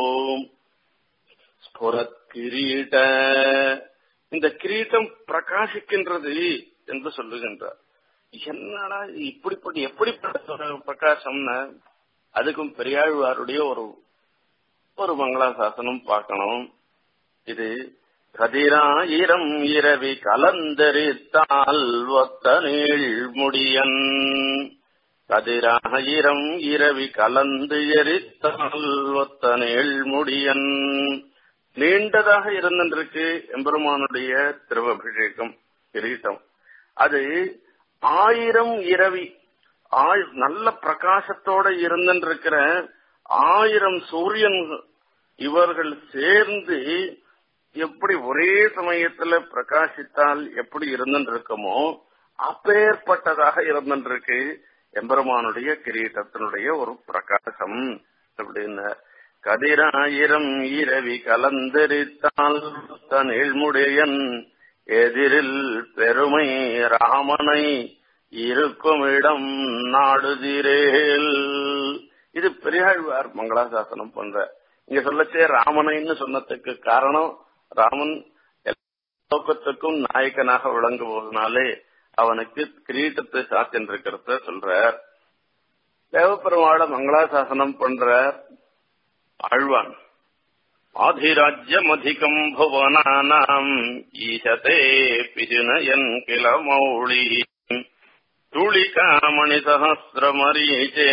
ஸ்புரத் கிரீட இந்த கிரீட்டம் பிரகாசிக்கின்றது என்று சொல்லுகின்றார் என்னடா இப்படிப்பட்ட எப்படிப்பட்ட பிரகாசம்னு அதுக்கும் பெரியாழ்வாருடைய ஒரு ஒரு மங்களாசாசனம் பார்க்கணும் இது கதிராயிரம் இரவி கலந்தரித்தால் ஒத்த நீள் முடியன் கதிராயிரம் இரவி கலந்து எரித்தால் ஒத்த நீள் முடியன் நீண்டதாக இருந்திருக்கு எம்பெருமானுடைய திருவபிஷேகம் கிரீட்டம் அது ஆயிரம் இரவி ஆய்- நல்ல பிரகாசத்தோட இருந்திருக்கிற ஆயிரம் சூரியன் இவர்கள் சேர்ந்து எப்படி ஒரே சமயத்துல பிரகாசித்தால் எப்படி இருந்துருக்குமோ அப்பேற்பட்டதாக இருந்திருக்கு எம்பெருமானுடைய கிரீட்டத்தினுடைய ஒரு பிரகாசம் அப்படின்னு கதிராயிரம் இரவி கலந்தரித்தால் தனிழ்முடையன் எதிரில் பெருமை ராமனை இருக்கும் இடம் நாடுதிரேல் இது பெரியாழ்வார் மங்களாசாசனம் பண்ற இங்க சொல்லச்சே ராமனைன்னு சொன்னதுக்கு காரணம் ராமன் எல்லா லோகத்துக்கும் நாயகனாக விளங்குவதனாலே அவனுக்கு கிரீட்டத்தை சாத்தின்றிருக்கிறத சொல்றார் தேவப்பெருமாள மங்களாசாசனம் பண்ற ஆழ்வான் ஆதிராஜ்யமதிகம் புவனானாம் ஈசதே பிசுனயன் கில மௌளி துளிகாமணி சகசிரமரீச்சே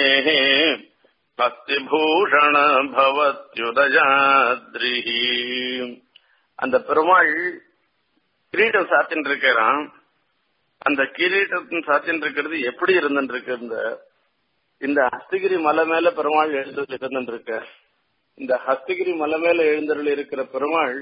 பக்திபூஷண பவத்யுதஜாத்ரி அந்த பெருமாள் கிரீடம் சாத்தின்னு இருக்கிறான் அந்த கிரீட்டத்தின் சாத்தின்னு இருக்கிறது எப்படி இருந்துட்டு இருக்கு இந்த இந்த ஹஸ்தகிரி மலை மேல பெருமாள் எழுந்து இருந்துட்டு இருக்க இந்த ஹஸ்தகிரி மலை மேல எழுந்தருள் இருக்கிற பெருமாள்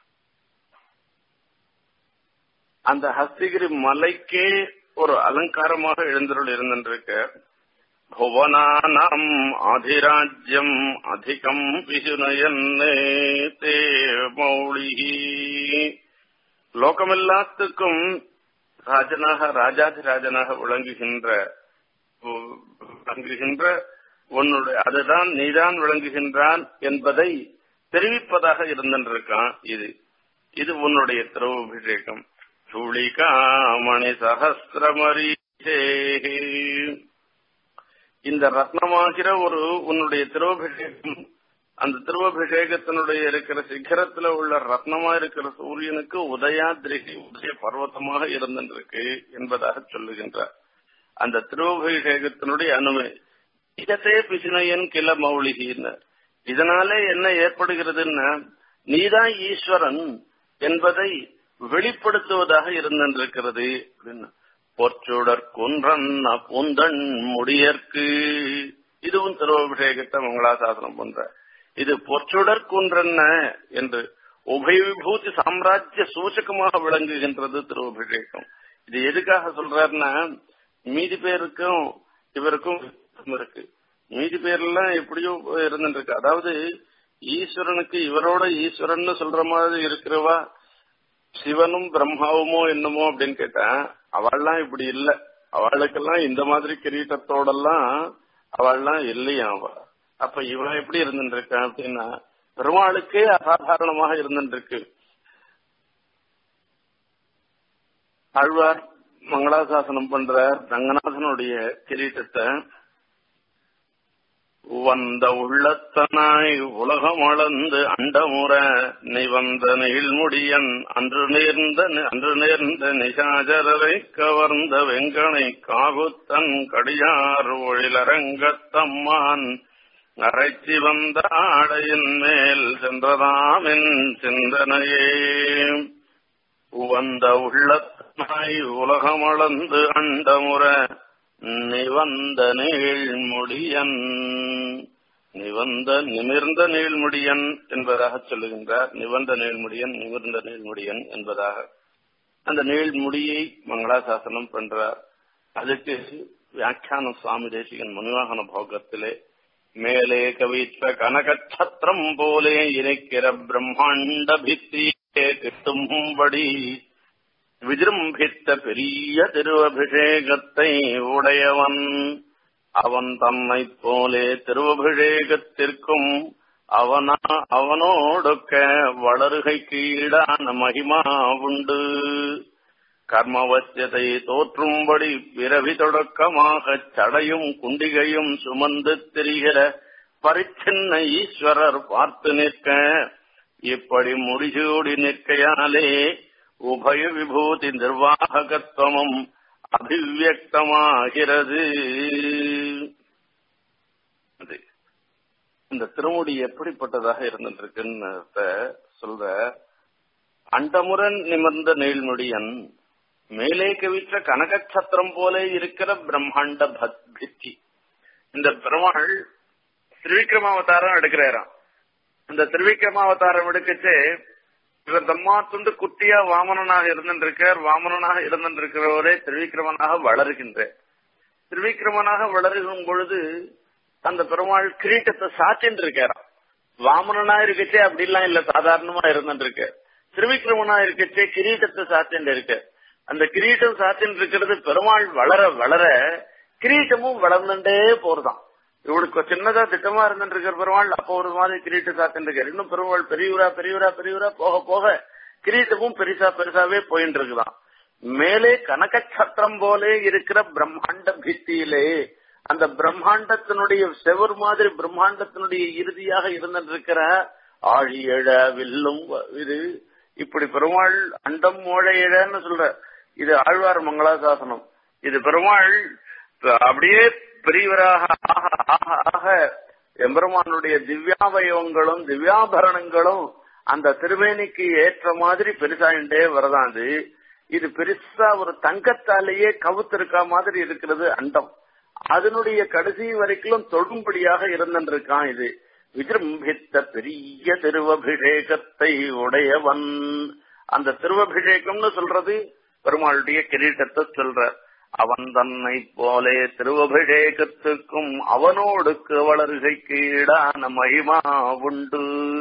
அந்த ஹஸ்தகிரி மலைக்கே ஒரு அலங்காரமாக எழுந்தருள் இருந்துருக்க புவனானாம் ஆதிராஜ்யம் அதிகம் பிசுனயன் தே மௌளி லோகமெல்லாத்துக்கும் ராஜனாக ராஜாதிராஜனாக விளங்குகின்ற விளங்குகின்ற உன்னுடைய அதுதான் நீதான் விளங்குகின்றான் என்பதை தெரிவிப்பதாக இருந்திருக்கான் இது இது உன்னுடைய திருவபிஷேகம் சுளிகாமணி சகசிரமரீசே இந்த ரத்னமாகிற ஒரு உன்னுடைய திருவபிஷேகம் அந்த திருவபிஷேகத்தினுடைய இருக்கிற சிகரத்துல உள்ள ரத்னமா இருக்கிற சூரியனுக்கு உதயாதிரிகை உதய பர்வத்தமாக இருந்திருக்கு என்பதாக சொல்லுகின்றார் அந்த திருவபிஷேகத்தினுடைய அனுமை இதத்தே பிசினையன் கிள மௌலிகின்னு இதனாலே என்ன ஏற்படுகிறதுன்னா நீதான் ஈஸ்வரன் என்பதை வெளிப்படுத்துவதாக இருந்திருக்கிறது அப்படின்னு பொற்சுடர் குன்றன் புந்தன் முடியற்கு இதுவும் திருவபிஷேகத்தை மங்களாசாசனம் பண்ற இது பொற்சுடர் குன்றன்ன என்று உபய விபூதி சாம்ராஜ்ய சூச்சகமாக விளங்குகின்றது திருவபிஷேகம் இது எதுக்காக சொல்றாருன்னா மீதி பேருக்கும் இவருக்கும் வித்தியாசம் இருக்கு மீதி பேர்லாம் எப்படியோ இருந்துட்டு இருக்கு அதாவது ஈஸ்வரனுக்கு இவரோட ஈஸ்வரன் சொல்ற மாதிரி இருக்கிறவா சிவனும் பிரம்மாவுமோ என்னமோ அப்படின்னு கேட்டா அவள்லாம் இப்படி இல்ல அவளுக்கெல்லாம் இந்த மாதிரி கிரீட்டத்தோடெல்லாம் அவள்லாம் இல்லையா அவ அப்ப இவன் எப்படி இருந்துட்டு இருக்கான் அப்படின்னா பெருமாளுக்கே அசாதாரணமாக இருந்துட்டு இருக்கு ஆழ்வார் மங்களாசாசனம் பண்ற ரங்கநாதனுடைய கிரீட்டத்தை வந்த உள்ளத்தனாய் உலகம் அளந்து அண்டமுற நிவந்த நீழ்முடியன் அன்று நேர்ந்த அன்று நேர்ந்த நிசாஜரரை கவர்ந்த வெங்கனை காகுத்தன் கடியார் ஒழிலரங்கத்தம்மான் அரைச்சி வந்த ஆடையின் மேல் சென்றதாமின் சிந்தனையே வந்த உள்ளத்தனாய் உலகம் அளந்து அண்டமுற நிவந்த நீழ்முடியன் நிவந்த நிமிர்ந்த நீழ்முடியன் என்பதாக சொல்லுகின்றார் நிவந்த நீழ்முடியன் நிமிர்ந்த நீழ்முடியன் என்பதாக அந்த நீழ்முடியை மங்களாசாசனம் பண்றார் அதுக்கு வியாக்கியானம் சுவாமி தேசிகன் மனுவாகன போகத்திலே மேலே கவித்த கனகச்சத்திரம் போலே இருக்கிற பிரம்மாண்ட பித்தியே கிட்டும்படி விஜృంభిத்த பெரிய திருவபிஷேகத்தை உடையவன் அவன் தன்னை போலே திருவபிஷேகத்திற்கும் அவனா அவனோடொக்க வளருகைக்கு ஈடான மகிமா உண்டு கர்மவசியத்தை தோற்றும்படி பிறவி தொடக்கமாக சடையும் குண்டிகையும் சுமந்து திரிகிற பரிச்சின்ன ஈஸ்வரர் பார்த்து நிற்க இப்படி முடிசூடி நிற்கையாலே உபய விபூதி நிர்வாகத்துவமும் அபிவியக்தமாகிறது இந்த திருமுடி எப்படிப்பட்டதாக இருந்துருக்குன்னு சொல்ற அண்டமுரன் நிமிர்ந்த நீழ்முடியன் மேலே கவிற்ற கனகச்சத்திரம் போல இருக்கிற பிரம்மாண்ட பித்தி இந்த பெருமாள் திருவிக்ரமாவதாரம் எடுக்கிறாராம் இந்த திருவிக்ரமாவதாரம் எடுக்கச்சு இவர் தம்மா துண்டு குட்டியா வாமனனாக இருந்திருக்கார் வாமனனாக இருந்திருக்கிறவரே திருவிக்கிரமனாக வளருகின்ற திருவிக்கிரமனாக வளருகும் பொழுது அந்த பெருமாள் கிரீட்டத்தை சாத்தின்னு இருக்காராம் வாமனனா இருக்கச்சே அப்படிலாம் இல்ல சாதாரணமா இருந்துருக்கு திருவிக்கிரமனா இருக்கச்சே கிரீட்டத்தை சாத்தின்னு இருக்கு அந்த கிரீட்டம் சாத்தின்னு இருக்கிறது பெருமாள் வளர வளர கிரீட்டமும் வளர்ந்துட்டே போறதாம் இவளுக்கு சின்னதா திட்டமா இருந்துட்டு இருக்கிற பெருமாள் அப்போ ஒரு மாதிரி கிரீட்டு சாத்தின்னு இருக்காரு இன்னும் பெருமாள் பெரியவரா பெரியவரா பெரியவரா போக போக கிரீட்டமும் பெருசா பெருசாவே போயிட்டு இருக்குதான் மேலே கனகச்சத்திரம் போலே இருக்கிற பிரம்மாண்ட பித்தியிலே அந்த பிரம்மாண்டத்தினுடைய செவர் மாதிரி பிரம்மாண்டத்தினுடைய இறுதியாக இருந்துட்டு இருக்கிற ஆழியழ வில்லும் இது இப்படி பெருமாள் அண்டம் மோழையழன்னு சொல்ற இது ஆழ்வார் மங்களாசாசனம் இது பெருமாள் அப்படியே பெரியவராக ஆக ஆக ஆக எம்பெருமானுடைய திவ்யாவயவங்களும் திவ்யாபரணங்களும் அந்த திருமேனிக்கு ஏற்ற மாதிரி பெருசாயிண்டே வரதான் அது இது பெருசா ஒரு தங்கத்தாலேயே கவுத்திருக்க மாதிரி இருக்கிறது அண்டம் அதனுடைய கடைசி வரைக்கும் தொடும்படியாக இருந்திருக்கான் இது விஜృంభిத்த பெரிய திருவபிஷேகத்தை உடையவன் அந்த திருவபிஷேகம்னு சொல்றது பெருமாளுடைய கிரீட்டத்தை சொல்ற அவன் தன்னை போலே திருவபிஷேகத்துக்கும் அவனோடுக்கு வளர்கைக்கு ஈடான மகிமா உண்டு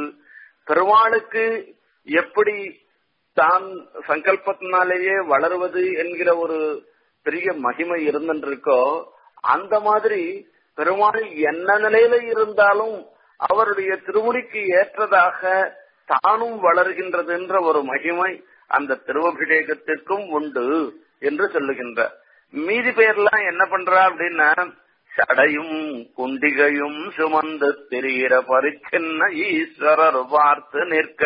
பெருமாளுக்கு எப்படி தான் சங்கல்பத்தினாலேயே வளருவது என்கிற ஒரு பெரிய மகிமை இருந்துருக்கோ அந்த மாதிரி பெருமாள் என்ன நிலையில இருந்தாலும் அவருடைய திருமுடிக்கு ஏற்றதாக தானும் வளர்கின்றது என்ற ஒரு மகிமை அந்த திருவபிஷேகத்திற்கும் உண்டு என்று சொல்லுகின்றார் மீதி பேர்லாம் என்ன பண்றா அப்படின்னா சடையும் குண்டிகையும் சுமந்து திரிகிற பரிச்சின்ன ஈஸ்வரர் பார்த்து நிற்க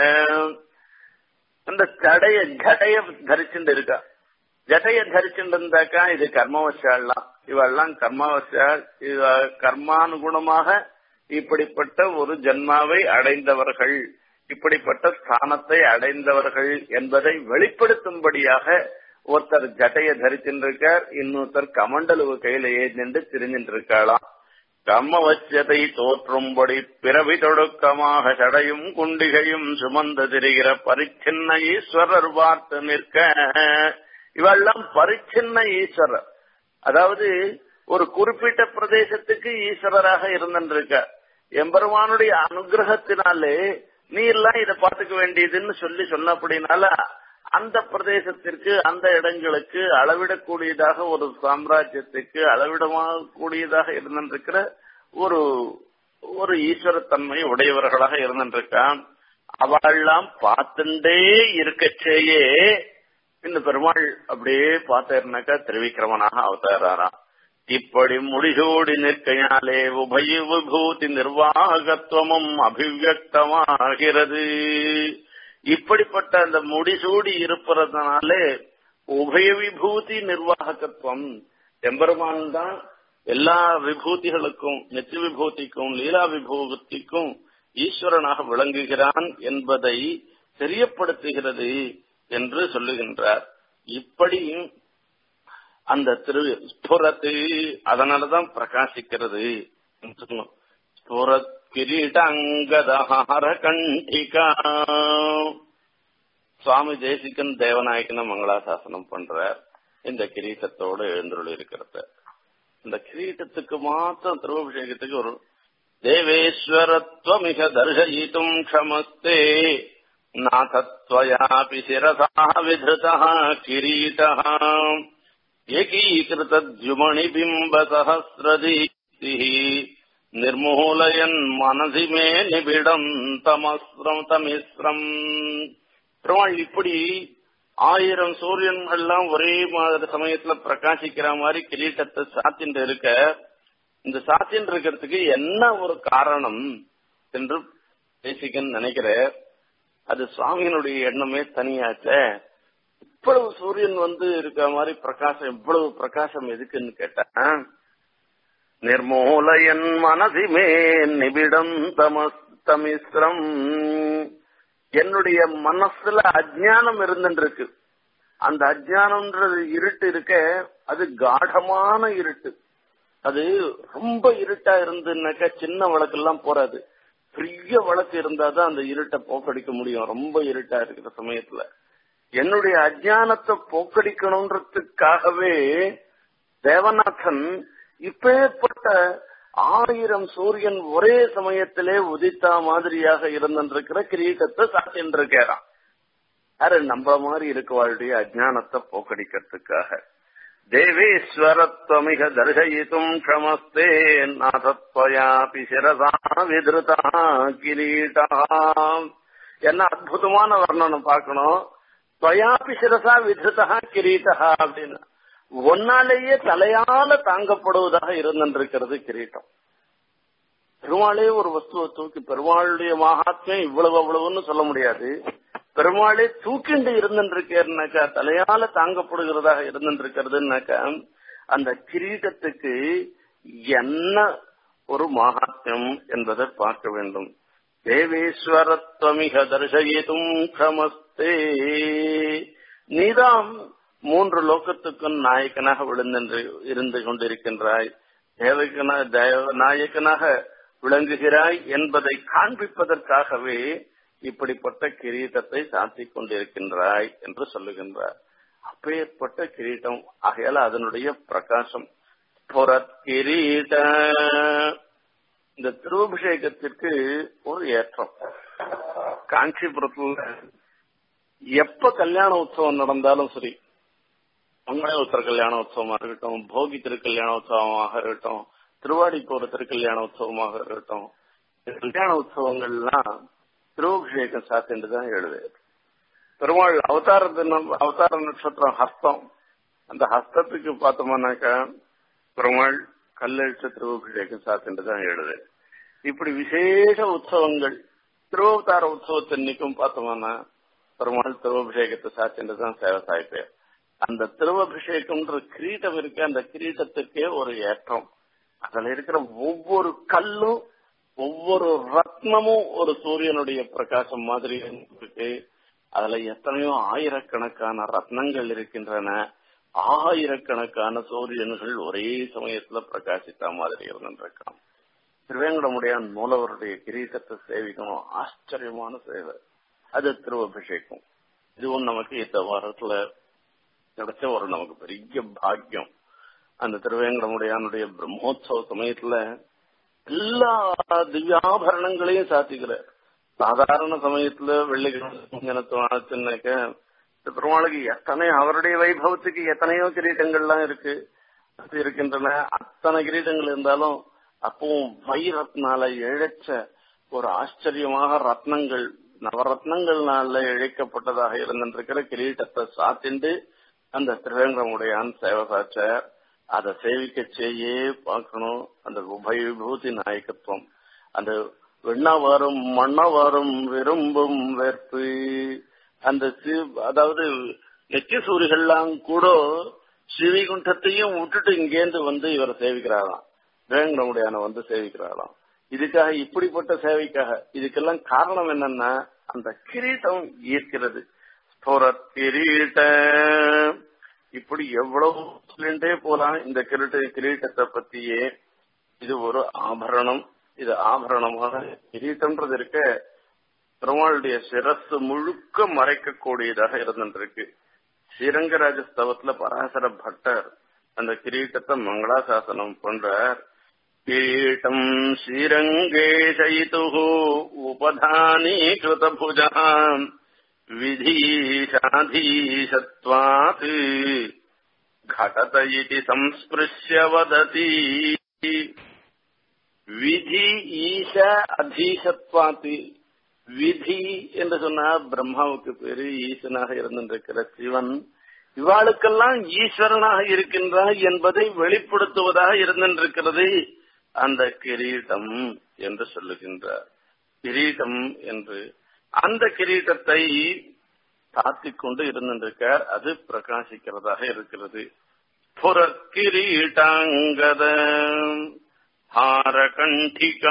அந்த சடைய ஜடைய தரிச்சுட்டு இருக்கா ஜடைய தரிச்சுட்டு இருந்தாக்கா இது கர்மவசாலாம் இவெல்லாம் கர்மவசால் இவ கர்மானுகுணமாக இப்படிப்பட்ட ஒரு ஜன்மாவை அடைந்தவர்கள் இப்படிப்பட்ட ஸ்தானத்தை அடைந்தவர்கள் என்பதை வெளிப்படுத்தும்படியாக ஒருத்தர் ஜட்டைய தரிச்சுருக்கார் இன்னொருத்தர் கமண்டலுவு கையில ஏறிண்டு திரிஞ்சிட்டு இருக்காளாம் கம்மவச்சதை தோற்றும்படி பிறவி தொடுக்கமாக சடையும் குண்டிகையும் சுமந்து திரிகிற பரிச்சின்ன ஈஸ்வரர் பார்த்து நிற்க இவெல்லாம் பரிச்சின்ன ஈஸ்வரர் அதாவது ஒரு குறிப்பிட்ட பிரதேசத்துக்கு ஈஸ்வரராக இருந்திருக்க எம்பெருமானுடைய அனுகிரகத்தினாலே நீ எல்லாம் இதை பார்த்துக்க வேண்டியதுன்னு சொல்லி சொன்ன அப்படின்னால அந்த பிரதேசத்திற்கு அந்த இடங்களுக்கு அளவிடக்கூடியதாக ஒரு சாம்ராஜ்யத்துக்கு அளவிடக்கூடியதாக இருந்திருக்கிற ஒரு ஒரு ஈஸ்வரத்தன்மை உடையவர்களாக இருந்திருக்கான் அவள்லாம் பார்த்துட்டே இருக்கச்சேயே இந்த பெருமாள் அப்படியே பார்த்தாருனாக்கா திருவிக்கிரமனாக அவதாராராம் இப்படி முடிசூடி நிற்கையாலே உபய விபூதி நிர்வாகத்துவமும் அபிவியக்தமாகிறது இப்படிப்பட்ட அந்த முடிசூடி இருப்பதனாலே உபய விபூதி நிர்வாகத்துவம் எம்பெருமான் தான் எல்லா விபூதிகளுக்கும் நெத்தி விபூதிக்கும் லீலா விபூதிக்கும் ஈஸ்வரனாக விளங்குகிறான் என்பதை தெரியப்படுத்துகிறது என்று சொல்லுகின்றார் இப்படி அந்த திரு ஸ்புரத்து அதனாலதான் பிரகாசிக்கிறது ஸ்புரத் கிரீடாங்கதஹார கண்டிகா சுவாமி தேசிகன் தேவநாயகன மங்களாசாசனம் பண்ற இந்த கிரீட்டத்தோடு எழுந்துள்ள இருக்கிறத இந்த கிரீட்டத்துக்கு மாத்திரம் திருவபிஷேகத்துக்கு ஒரு தேவேஸ்வரத்வமிக தர்சயித்தும் க்ஷமஸ்தே நாதத்வயாபி சிரசா விதிருதா கிரீட்டா ஏகீகிருத்தத்யுமணிபிம்பசஹசிரதீப்திः நிர்மூலயன் மனசி மே நிபிடம் தமஸ்ரம் தமிஸ்ரம் பெருமாள் இப்படி ஆயிரம் சூரியன் எல்லாம் ஒரே மாதிரி சமயத்துல பிரகாசிக்கிற மாதிரி கிரீட்டத்தை சாத்தின்னு இருக்க இந்த சாத்தின் இருக்கிறதுக்கு என்ன ஒரு காரணம் என்று தேசிகன் நினைக்கிற அது சுவாமியினுடைய எண்ணமே தனியாச்ச இவ்வளவு சூரியன் வந்து இருக்க மாதிரி பிரகாசம் இவ்வளவு பிரகாசம் எதுக்குன்னு கேட்டேன் நிர்மூலயன் மனசிமே நிபிடம் தமஸ்தமிஸ்ரம் என்னுடைய மனசுல அஜானம் இருந்துருக்கு அந்த அஜ்ஞானம்ன்றது இருட்டு இருக்க அது காடமான இருட்டு அது ரொம்ப இருட்டா இருந்துனாக்கா சின்ன விளக்கெல்லாம் போறாது பெரிய விளக்கு இருந்தாதான் அந்த இருட்டை போக்கடிக்க முடியும் ரொம்ப இருட்டா இருக்கிற சமயத்துல என்னுடைய அஜ்ஞானத்தை போக்கடிக்கணுன்றதுக்காகவே தேவநாதன் இப்பேற்பட்ட ஆயிரம் சூரியன் ஒரே சமயத்திலே உதித்தா மாதிரியாக இருந்திருக்கிற கிரீட்டத்தை சாத்தின்றிருக்கிறான் யாரு நம்மள மாதிரி இருக்கவாளுடைய அஜ்ஞானத்தை போக்கடிக்கிறதுக்காக தேவேஸ்வரத்வமிக தர்சயித்தும் க்ஷமஸ்தே நாதத்வயாபி சிரசா விதிருதா கிரீட்டா என்ன அற்புதமான வர்ணனம் பார்க்கணும் துவயாபி சிரசா விதிருதா கிரீட்டா அப்படின்னு ஒன்னாலேயே தலையால தாங்கப்படுவதாக இருந்திருக்கிறது கிரீட்டம் பெருமாளே ஒரு வஸ்துவை தூக்கி பெருமாளுடைய மகாத்மியம் இவ்வளவு அவ்வளவுன்னு சொல்ல முடியாது பெருமாளே தூக்கிண்டு இருந்துருக்கேன்னாக்கா தலையால தாங்கப்படுகிறதாக இருந்துருக்கிறதுனாக்கா அந்த கிரீட்டத்துக்கு என்ன ஒரு மகாத்மியம் என்பதை பார்க்க வேண்டும் தேவேஸ்வரத்வமிக தர்சயித்தும் க்ஷமஸ்தே நீதாம் மூன்று லோகத்துக்கும் நாயக்கனாக விழுந்து இருந்து கொண்டிருக்கின்றாய் தேவகனா நாயக்கனாக விளங்குகிறாய் என்பதை காண்பிப்பதற்காகவே இப்படிப்பட்ட கிரீட்டத்தை சாத்திக் கொண்டிருக்கின்றாய் என்று சொல்லுகின்றார் அப்பேற்பட்ட கிரீட்டம் ஆகையால அதனுடைய பிரகாசம் கிரீட இந்த திருவபிஷேகத்திற்கு ஒரு ஏற்றம் காஞ்சிபுரத்துல எப்ப கல்யாண உற்சவம் நடந்தாலும் சரி மங்கள உத்தர கல்யாண உற்சவமாக இருக்கட்டும் போகி திருக்கல்யாண உற்சவமாக இருக்கட்டும் திருவாடி போற திருக்கல்யாண உற்சவமாக இருக்கட்டும் கல்யாண உற்சவங்கள்லாம் திருவபிஷேகம் சாத்தின்னு தான் எழுது பெருமாள் அவதார தினம் அவதார நட்சத்திரம் ஹஸ்தம் அந்த ஹஸ்தத்துக்கு பார்த்தோம்னாக்கா பெருமாள் கல்லெழுத்த திருவபிஷேகம் சாத்தின்னு தான் எழுது இப்படி விசேஷ உற்சவங்கள் திருவவதார உற்சவத்தன்னைக்கும் பார்த்தோம்னா பெருமாள் திருவபிஷேகத்தை சாத்தின்னு தான் சேவை சாய்ப்பேன் அந்த திருவபிஷேகம்ன்ற கிரீட்டம் இருக்கு அந்த கிரீட்டத்துக்கே ஒரு ஏற்றம் அதுல இருக்கிற ஒவ்வொரு கல்லும் ஒவ்வொரு ரத்னமும் ஒரு சூரியனுடைய பிரகாசம் மாதிரி இருக்கு அதுல எத்தனையோ ஆயிரக்கணக்கான ரத்னங்கள் இருக்கின்றன ஆயிரக்கணக்கான சூரியன்கள் ஒரே சமயத்துல பிரகாசித்த மாதிரி இருந்திருக்கான் திருவேங்கடமுடையான் மூலவருடைய கிரீட்டத்தை சேவிக்கணும் ஆச்சரியமான சேவை அது திருவபிஷேகம் இதுவும் நமக்கு இந்த வாரத்துல கிடைச்ச ஒரு நமக்கு பெரிய பாக்கியம் அந்த திருவேங்கடமுடையானுடைய பிரம்மோத்சவ சமயத்துல எல்லா திவ்யாபரணங்களையும் சாத்திக்கிறார் சாதாரண சமயத்துல வெள்ளிக்கிழமைனாக்க பெருமாளுக்கு எத்தனை அவருடைய வைபவத்துக்கு எத்தனையோ கிரீட்டங்கள்லாம் இருக்கு இருக்கின்றன அத்தனை கிரீட்டங்கள் இருந்தாலும் அப்பவும் வைரத்னால இழைச்ச ஒரு ஆச்சரியமாக ரத்னங்கள் நவரத்னங்கள்னால இழைக்கப்பட்டதாக இருந்திருக்கிற கிரீட்டத்தை சாத்திண்டு அந்த திருவேங்கடமுடையான் சேவை சாச்ச அதை சேவிக்க செய்யே பார்க்கணும் அந்த உபய விபூதி நாயகத்துவம் அந்த வெண்ணவரும் மன்னவரும் விரும்பும் வெறுப்பு அந்த அதாவது நெற்றி சூரிகள்லாம் கூட ஸ்ரீவைகுண்டத்தையும் விட்டுட்டு இங்கேருந்து வந்து இவரை சேவிக்கிறாராம் வேங்கடமுடையான வந்து சேவிக்கிறாராம் இதுக்காக இப்படிப்பட்ட சேவைக்காக இதுக்கெல்லாம் காரணம் என்னன்னா அந்த கிரீட்டம் ஈர்க்கிறது கிரீட்ட இப்படி எவ்வளவு சொல்லிட்டே போலாம் இந்த கிரீட்ட கிரீட்டத்தை பத்தியே இது ஒரு ஆபரணம் இது ஆபரணமாக கிரீட்டம்ன்றது இருக்க பெருமாளுடைய சிரஸ் முழுக்க மறைக்கக்கூடியதாக இருந்துருக்கு ஸ்ரீரங்கராஜ ஸ்தவத்துல பராசர பட்டர் அந்த கிரீட்டத்தை மங்களாசாசனம் பண்றார் கிரீட்டம் ஸ்ரீரங்கே சயித்து உபதானீகிருத புஜாம் विधीशाधीशत्वात् घटत इति संस्पृश्य वदति விதி ஈச அதீசத்வாத்து விதி என்று சொன்னா பிரம்மாவுக்கு பேரு ஈசனாக இருந்திருக்கிற சிவன் இவாளுக்கெல்லாம் ஈஸ்வரனாக இருக்கின்றார் என்பதை வெளிப்படுத்துவதாக இருந்திருக்கிறது அந்த கிரீட்டம் என்று சொல்லுகின்றார் கிரீட்டம் என்று அந்த கிரீட்டத்தை தாத்திக் கொண்டு இருந்திருக்கார் அது பிரகாசிக்கிறதாக இருக்கிறது புறக்கிரீட்டாங்கத ஹாரகண்டிகா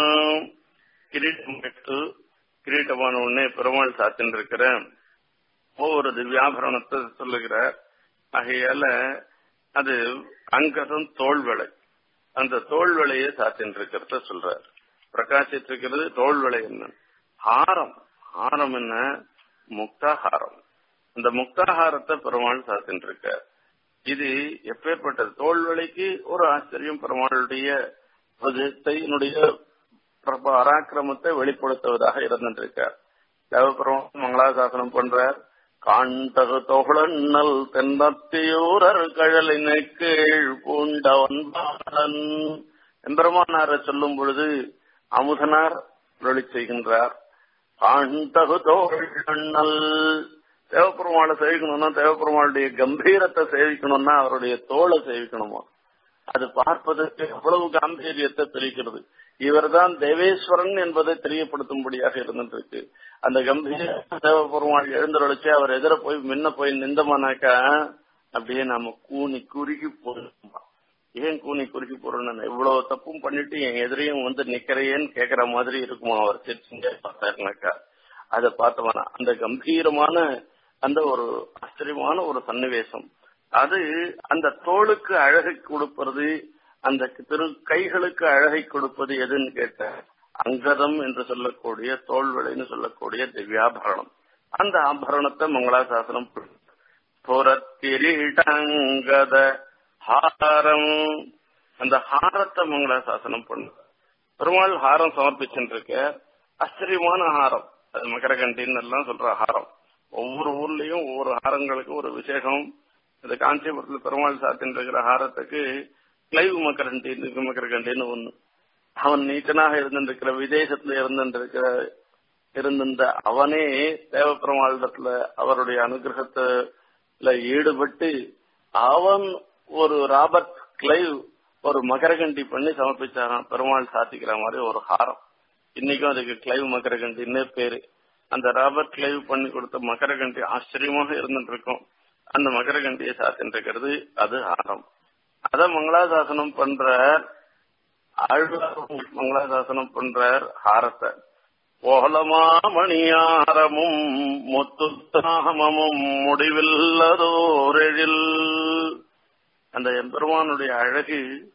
கிரீட்டம் பெற்று கிரீட்டமான உடனே பெருமாள் சாத்தின்னு இருக்கிற ஒவ்வொரு திவ்யாபரணத்தை சொல்லுகிறார் ஆகையால அது அங்கதம் தோல்வளை அந்த தோல்வளையை சாத்தின் இருக்கிறத சொல்றார் பிரகாசித்து இருக்கிறது தோல்வளை என்ன ஹாரம் ஹாரம் என்ன முக்தாஹாரம் அந்த முக்தாஹாரத்தை பெருமாள் சாத்தின் இருக்கார் இது எப்பேற்பட்டது தோல்வளைக்கு ஒரு ஆச்சரியம் பெருமாளுடைய விஜயத்தையினுடைய பராக்கிரமத்தை வெளிப்படுத்துவதாக இருந்திருக்கார் தேவபெருமான் மங்களாசாசனம் பண்றார் காண்டகு தோழன்னல் தென்னத்தியூரர் கழலினை கீழ் பூண்டவன் பாலன் எம்பெருமானார சொல்லும் பொழுது அமுதனார் ஒளி செய்கின்றார் காண்டகு தோழன்னல் தேவப்பெருமாளை சேவிக்கணும்னா தேவப்பெருமாளுடைய கம்பீரத்தை சேவிக்கணும்னா அவருடைய தோலை சேவிக்கணுமா அது பார்ப்பதற்கு எவ்வளவு காம்பீரியத்தை பிரிக்கிறது இவர்தான் தேவேஸ்வரன் என்பதை தெரியப்படுத்தும்படியாக இருந்துருக்கு அந்த கம்பீர தேவபெருமாள் எழுந்தருளிச்சு அவர் எதிர போய் முன்ன போய் நிந்தமானாக்கா அப்படியே நாம கூனி குறுகி போயிருந்தோம் ஏன் கூனி குறுகி போறோம்னு இவ்வளவு தப்பும் பண்ணிட்டு என் எதிரையும் வந்து நிக்கிறேன்னு கேக்குற மாதிரி இருக்குமா அவர் சிரிச்சுட்டே பார்த்தாருனாக்கா அதை பார்த்தவனா அந்த கம்பீரமான அந்த ஒரு ஆச்சரியமான ஒரு சன்னிவேசம் அது அந்த தோளுக்கு அழகை கொடுப்பது அந்த திரு கைகளுக்கு அழகை கொடுப்பது எதுன்னு கேட்ட அங்கதம் என்று சொல்லக்கூடிய தோல்விளைன்னு சொல்லக்கூடிய திவ்யாபரணம் அந்த ஆபரணத்தை மங்களாசாசனம் புறத்திரிடங்கத ஹாரம் அந்த ஹாரத்தை மங்களாசாசனம் பண்ணு பெருமாள் ஹாரம் சமர்ப்பிச்சுருக்க ஆச்சரியமான ஹாரம் அது மகரகண்டின்னு எல்லாம் சொல்ற ஹாரம் ஒவ்வொரு ஊர்லயும் ஒவ்வொரு ஹாரங்களுக்கு ஒரு விசேஷம் இந்த காஞ்சிபுரத்துல பெருமாள் சாத்தின் இருக்கிற ஹாரத்துக்கு கிளைவ் மக்கரண்டி மக்கரகண்டின்னு ஒண்ணு அவன் நீச்சனாக இருந்திருக்கிற விதேசத்துல இருந்திருக்கிற இருந்திருந்த அவனே தேவப்பெருமாளிடத்துல அவருடைய அனுகிரகத்துல ஈடுபட்டு அவன் ஒரு ராபர்ட் கிளைவ் ஒரு மகரகண்டி பண்ணி சமர்ப்பிச்சாரான் பெருமாள் சாத்திக்கிற மாதிரி ஒரு ஹாரம் இன்னைக்கும் அதுக்கு கிளைவ் மகரகண்டின்னு பேரு அந்த ராபர்ட் கிளைவ் பண்ணி கொடுத்த மகரகண்டி ஆச்சரியமாக இருந்துட்டு இருக்கும் அந்த மகரகண்டியை சாத்தின்னு இருக்கிறது அது ஹாரம் அத மங்களாசாசனம் பண்ற ஆழ்வார் மங்களாசாசனம் பண்றார் ஹாரத்தை ஓலமா மணியாரமும் முத்துத்தாமமும் முடிவில்லதோரெழில் அந்த எம்பெருமானுடைய அழகு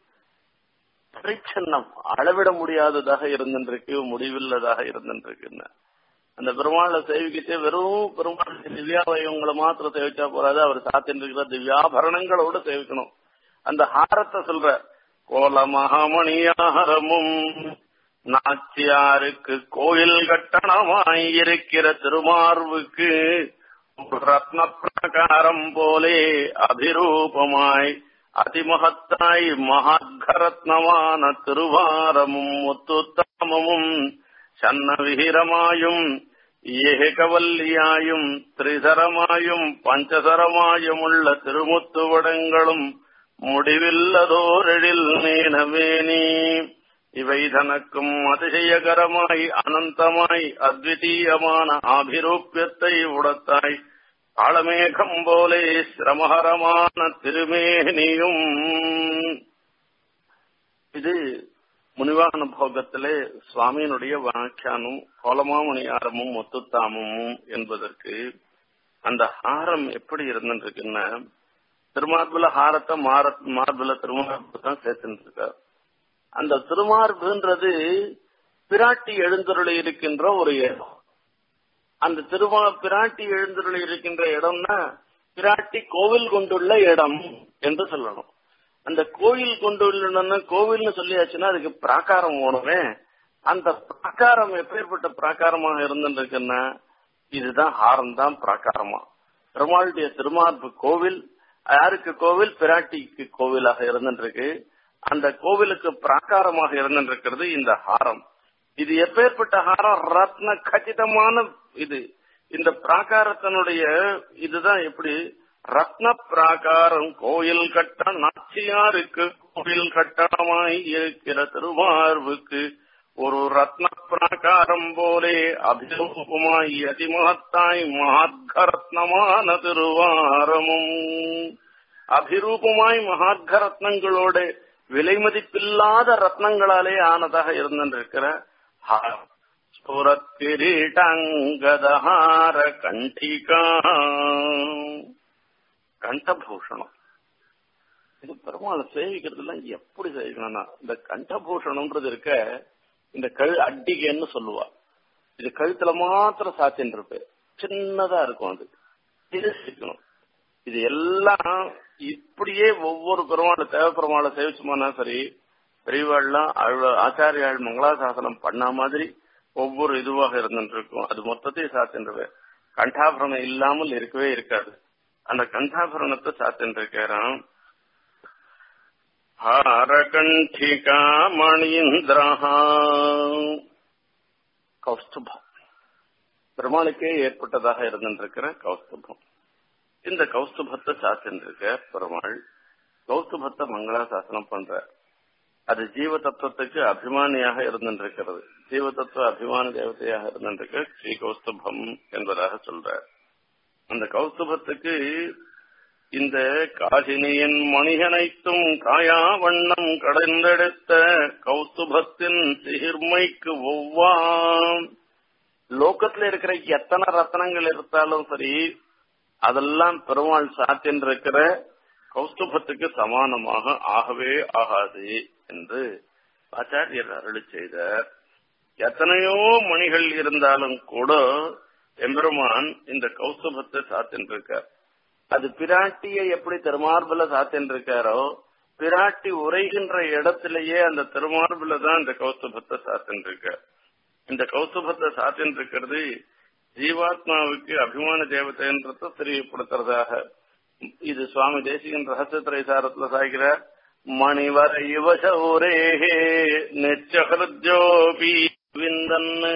பரிச்சன்னம் அளவிட முடியாததாக இருந்திருக்கு முடிவில்லதாக இருந்திருக்குன்னு அந்த பெருமாளை சேவிக்கிட்டே வெறும் பெருமாள் திவ்யாவயங்களை மாத்திரம் சேவிச்சா போறாது அவர் சாத்தின் இருக்கிற திவ்யாபரணங்களோட சேவிக்கணும் அந்த ஹாரத்தை சொல்ற கோல மகாமணியாரமும் நாச்சியாருக்கு கோயில் கட்டணமாய் இருக்கிற திருமார்வுக்கு ரத்ன பிரகாரம் போலே அபிரூபமாய் அதிமகத்தாய் மகாத்கரத்னமான திருவாரமும் முத்துத்தாமமும் சன்னவிகிரமாயும் ஏகவல்லியாயும் திரிசரமாயும் பஞ்சசரமாயுமுள்ள திருமுத்துவடங்களும் முடிவில்லதோரெழில் நீனவேணி இவை தனக்கும் அதிசயகரமாய் அனந்தமாய் அத்விதீயமான ஆபிரூப்பியத்தை உடத்தாய் ஆளமேகம் போலே சிரமஹரமான திருமேனியும் இது முனிவாகன போகத்திலே சுவாமியினுடைய வாக்கியானும் கோலமாமணியாரமும் முத்துத்தாமமும் என்பதற்கு அந்த ஹாரம் எப்படி இருந்துருக்குன்னா திருமார்புல ஹாரத்தை மாற மார்புல திருமார்பு தான் சேர்த்துட்டு இருக்கார் அந்த திருமார்புன்றது பிராட்டி எழுந்தருளி இருக்கின்ற ஒரு இடம் அந்த திருமா பிராட்டி எழுந்தருளி இருக்கின்ற இடம்னா பிராட்டி கோவில் கொண்டுள்ள இடம் என்று சொல்லணும் அந்த கோயில் கொண்டுள்ள கோவில்னு சொல்லியாச்சுன்னா அதுக்கு பிராகாரம் ஓணுமே அந்த பிராகாரம் எப்பேற்பட்ட பிராகாரமாக இருந்துருக்குன்னா இதுதான் ஹாரம் தான் பிராகாரமா பெருமாளுடைய திருமார்பு கோவில் யாருக்கு கோவில் பிராட்டிக்கு கோவிலாக இருந்துருக்கு அந்த கோவிலுக்கு பிராகாரமாக இருந்திருக்கிறது இந்த ஹாரம் இது எப்பேற்பட்ட ஹாரம் ரத்ன கச்சிதமான இது இந்த பிராகாரத்தினுடைய இதுதான் எப்படி ரத்ன பிராகாரம் கோயில் கட்ட நாச்சியாருக்கு கோவில் கட்டணமாய் இருக்கிற திருமார்வுக்கு ஒரு ரத்ன பிராகாரம் போலே அபிரூபமாய் அதிமகத்தாய் மகாத்கரத்னமான திருவாரமும் அபிரூபமாய் மகாத்கரத்னங்களோட விலை மதிப்பில்லாத ரத்னங்களாலே ஆனதாக இருந்திருக்கிற ஹாரம் புறத்திரீட்டங்கதஹார கண்டிகா கண்டபூஷணம் இது பெருமாளை சேவிக்கிறதுலாம் எப்படி சேவிக்கணும்னா இந்த கண்டபூஷணம்ன்றது இருக்க இந்த கழு அட்டிகைன்னு சொல்லுவா இது கழுத்துல மாத்திரம் சாத்தின்னு இருப்பேன் சின்னதா இருக்கும் அது இது சேவிக்கணும் இது எல்லாம் இப்படியே ஒவ்வொரு பெருமாளை தேவ பெருமாளை சேவிச்சுமானா சரி பெரியவாள்லாம் ஆச்சாரியாள் மங்களாசாசனம் பண்ண மாதிரி ஒவ்வொரு இதுவாக இருந்துட்டு இருக்கும் அது மொத்தத்தையும் சாத்தின்றுவேன் கண்டாபரணம் இல்லாமல் இருக்கவே இருக்காது அந்த கண்டாபரணத்தை சாத்தின்னு இருக்கிறான் ஹாரகண்டிகா மணீந்திரஹா கௌஸ்துபம் பெருமாளுக்கே ஏற்பட்டதாக இருந்திருக்கிற கௌஸ்துபம் இந்த கௌஸ்துபத்தை சாத்தின்றிருக்க பெருமாள் கௌஸ்துபத்தை மங்களாசாசனம் பண்ற அது ஜீவ தத்துவத்துக்கு அபிமானியாக இருந்திருக்கிறது ஜீவ தத்துவ அபிமான தேவதையாக இருந்திருக்க ஸ்ரீ கௌஸ்துபம் என்பதாக சொல்ற அந்த கௌஸ்துபத்துக்கு இந்த காசினியின் மணிகனைத்தும் காயா வண்ணம் கடந்தெடுத்த கௌஸ்துபத்தின் சிகிர்மைக்கு ஒவ்வாம் லோகத்துல இருக்கிற எத்தனை ரத்தனங்கள் இருந்தாலும் சரி அதெல்லாம் பெருமாள் சாத்தின் இருக்கிற கௌஸ்துபத்துக்கு சமானமாக ஆகவே ஆகாது என்று ஆச்சாரியர் அருளி செய்தார் எத்தனையோ மணிகள் இருந்தாலும் கூட எம்பெருமான் இந்த கௌஸ்துபத்தை சாத்தின் இருக்கார் அது பிராட்டியை எப்படி திருமார்புல சாத்தின் இருக்காரோ பிராட்டி உரைகின்ற இடத்திலேயே அந்த திருமார்புல தான் இந்த கௌஸ்துபத்தை சாத்தின் இருக்கார் இந்த கௌஸ்துபத்தை சாத்தின் இருக்கிறது ஜீவாத்மாவுக்கு அபிமான தேவதைன்றத தெரியப்படுத்துறதாக இது சுவாமி தேசிகன் ரகசிய திரைசாரத்துல சாய்கிறார் மணிவர யுவசௌரேஹே நிச்சகிருத்யோபி விந்தன்னு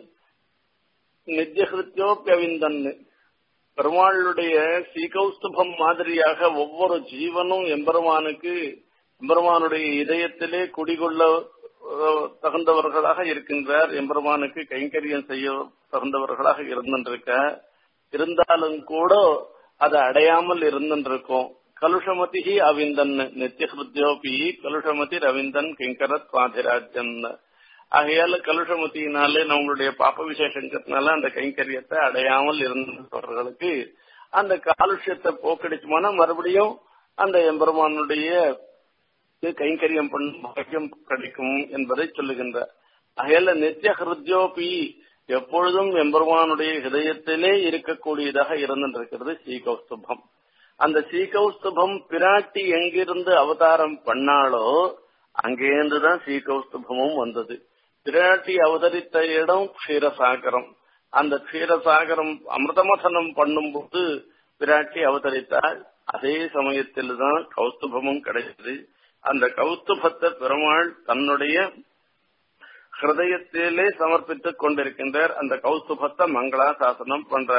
நித்தியகிருத்தியோப்பியவிந்தன்னு பெருமாளுடைய சீகௌஸ்துபம் மாதிரியாக ஒவ்வொரு ஜீவனும் எம்பெருமானுக்கு எம்பெருமானுடைய இதயத்திலே குடிகொள்ள தகுந்தவர்களாக இருக்கின்றார் எம்பெருமானுக்கு கைங்கரியம் செய்ய தகுந்தவர்களாக இருந்திருக்க இருந்தாலும் கூட அதை அடையாமல் இருந்திருக்கும் கலுஷமதி அவிந்தன் நித்தியஹிருத்யோபி கலுஷமதி ரவிந்தன் கிங்கர சுவாதிராஜன் ஆகையால கலுஷமத்தினாலே நம்மளுடைய பாப்ப விசேஷங்கிறதுனால அந்த கைங்கரியத்தை அடையாமல் இருந்தவர்களுக்கு அந்த காலுஷ்யத்தை போக்கடிச்சுமானா மறுபடியும் அந்த எம்பெருமானுடைய கைங்கரியம் பண்ணும் பாக்கியம் கிடைக்கும் என்பதை சொல்லுகின்றார் ஆகையால நித்திய ஹிருத்யோபி எப்பொழுதும் எம்பெருமானுடைய ஹிதயத்திலே இருக்கக்கூடியதாக இருந்திருக்கிறது ஸ்ரீகௌஸ்துபம் அந்த ஸ்ரீகௌஸ்துபம் பிராட்டி எங்கிருந்து அவதாரம் பண்ணாலோ அங்கேருந்துதான் ஸ்ரீகௌஸ்துபமும் வந்தது பிராட்டி அவதரித்த இடம் க்ஷீரசாகரம் அந்த க்ஷீரசாகரம் அமிர்தமசனம் பண்ணும்போது பிராட்டி அவதரித்தாள் அதே சமயத்தில் தான் கௌஸ்துபமும் கிடைச்சது அந்த கௌஸ்துபத்தை பெருமாள் தன்னுடைய ஹிருதயத்திலே சமர்ப்பித்துக் கொண்டிருக்கின்றார் அந்த கௌஸ்துபத்தை மங்களாசாசனம் பண்ற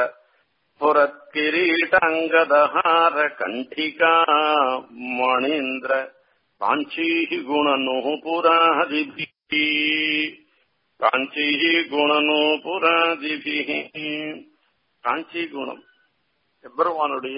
புறக்கிரீடங்கதஹார கண்டிகா மணீந்திர காஞ்சி குணனு புராதிபி காஞ்சி குணனு புராதிபி காஞ்சி குணம் எம்பெருமானுடைய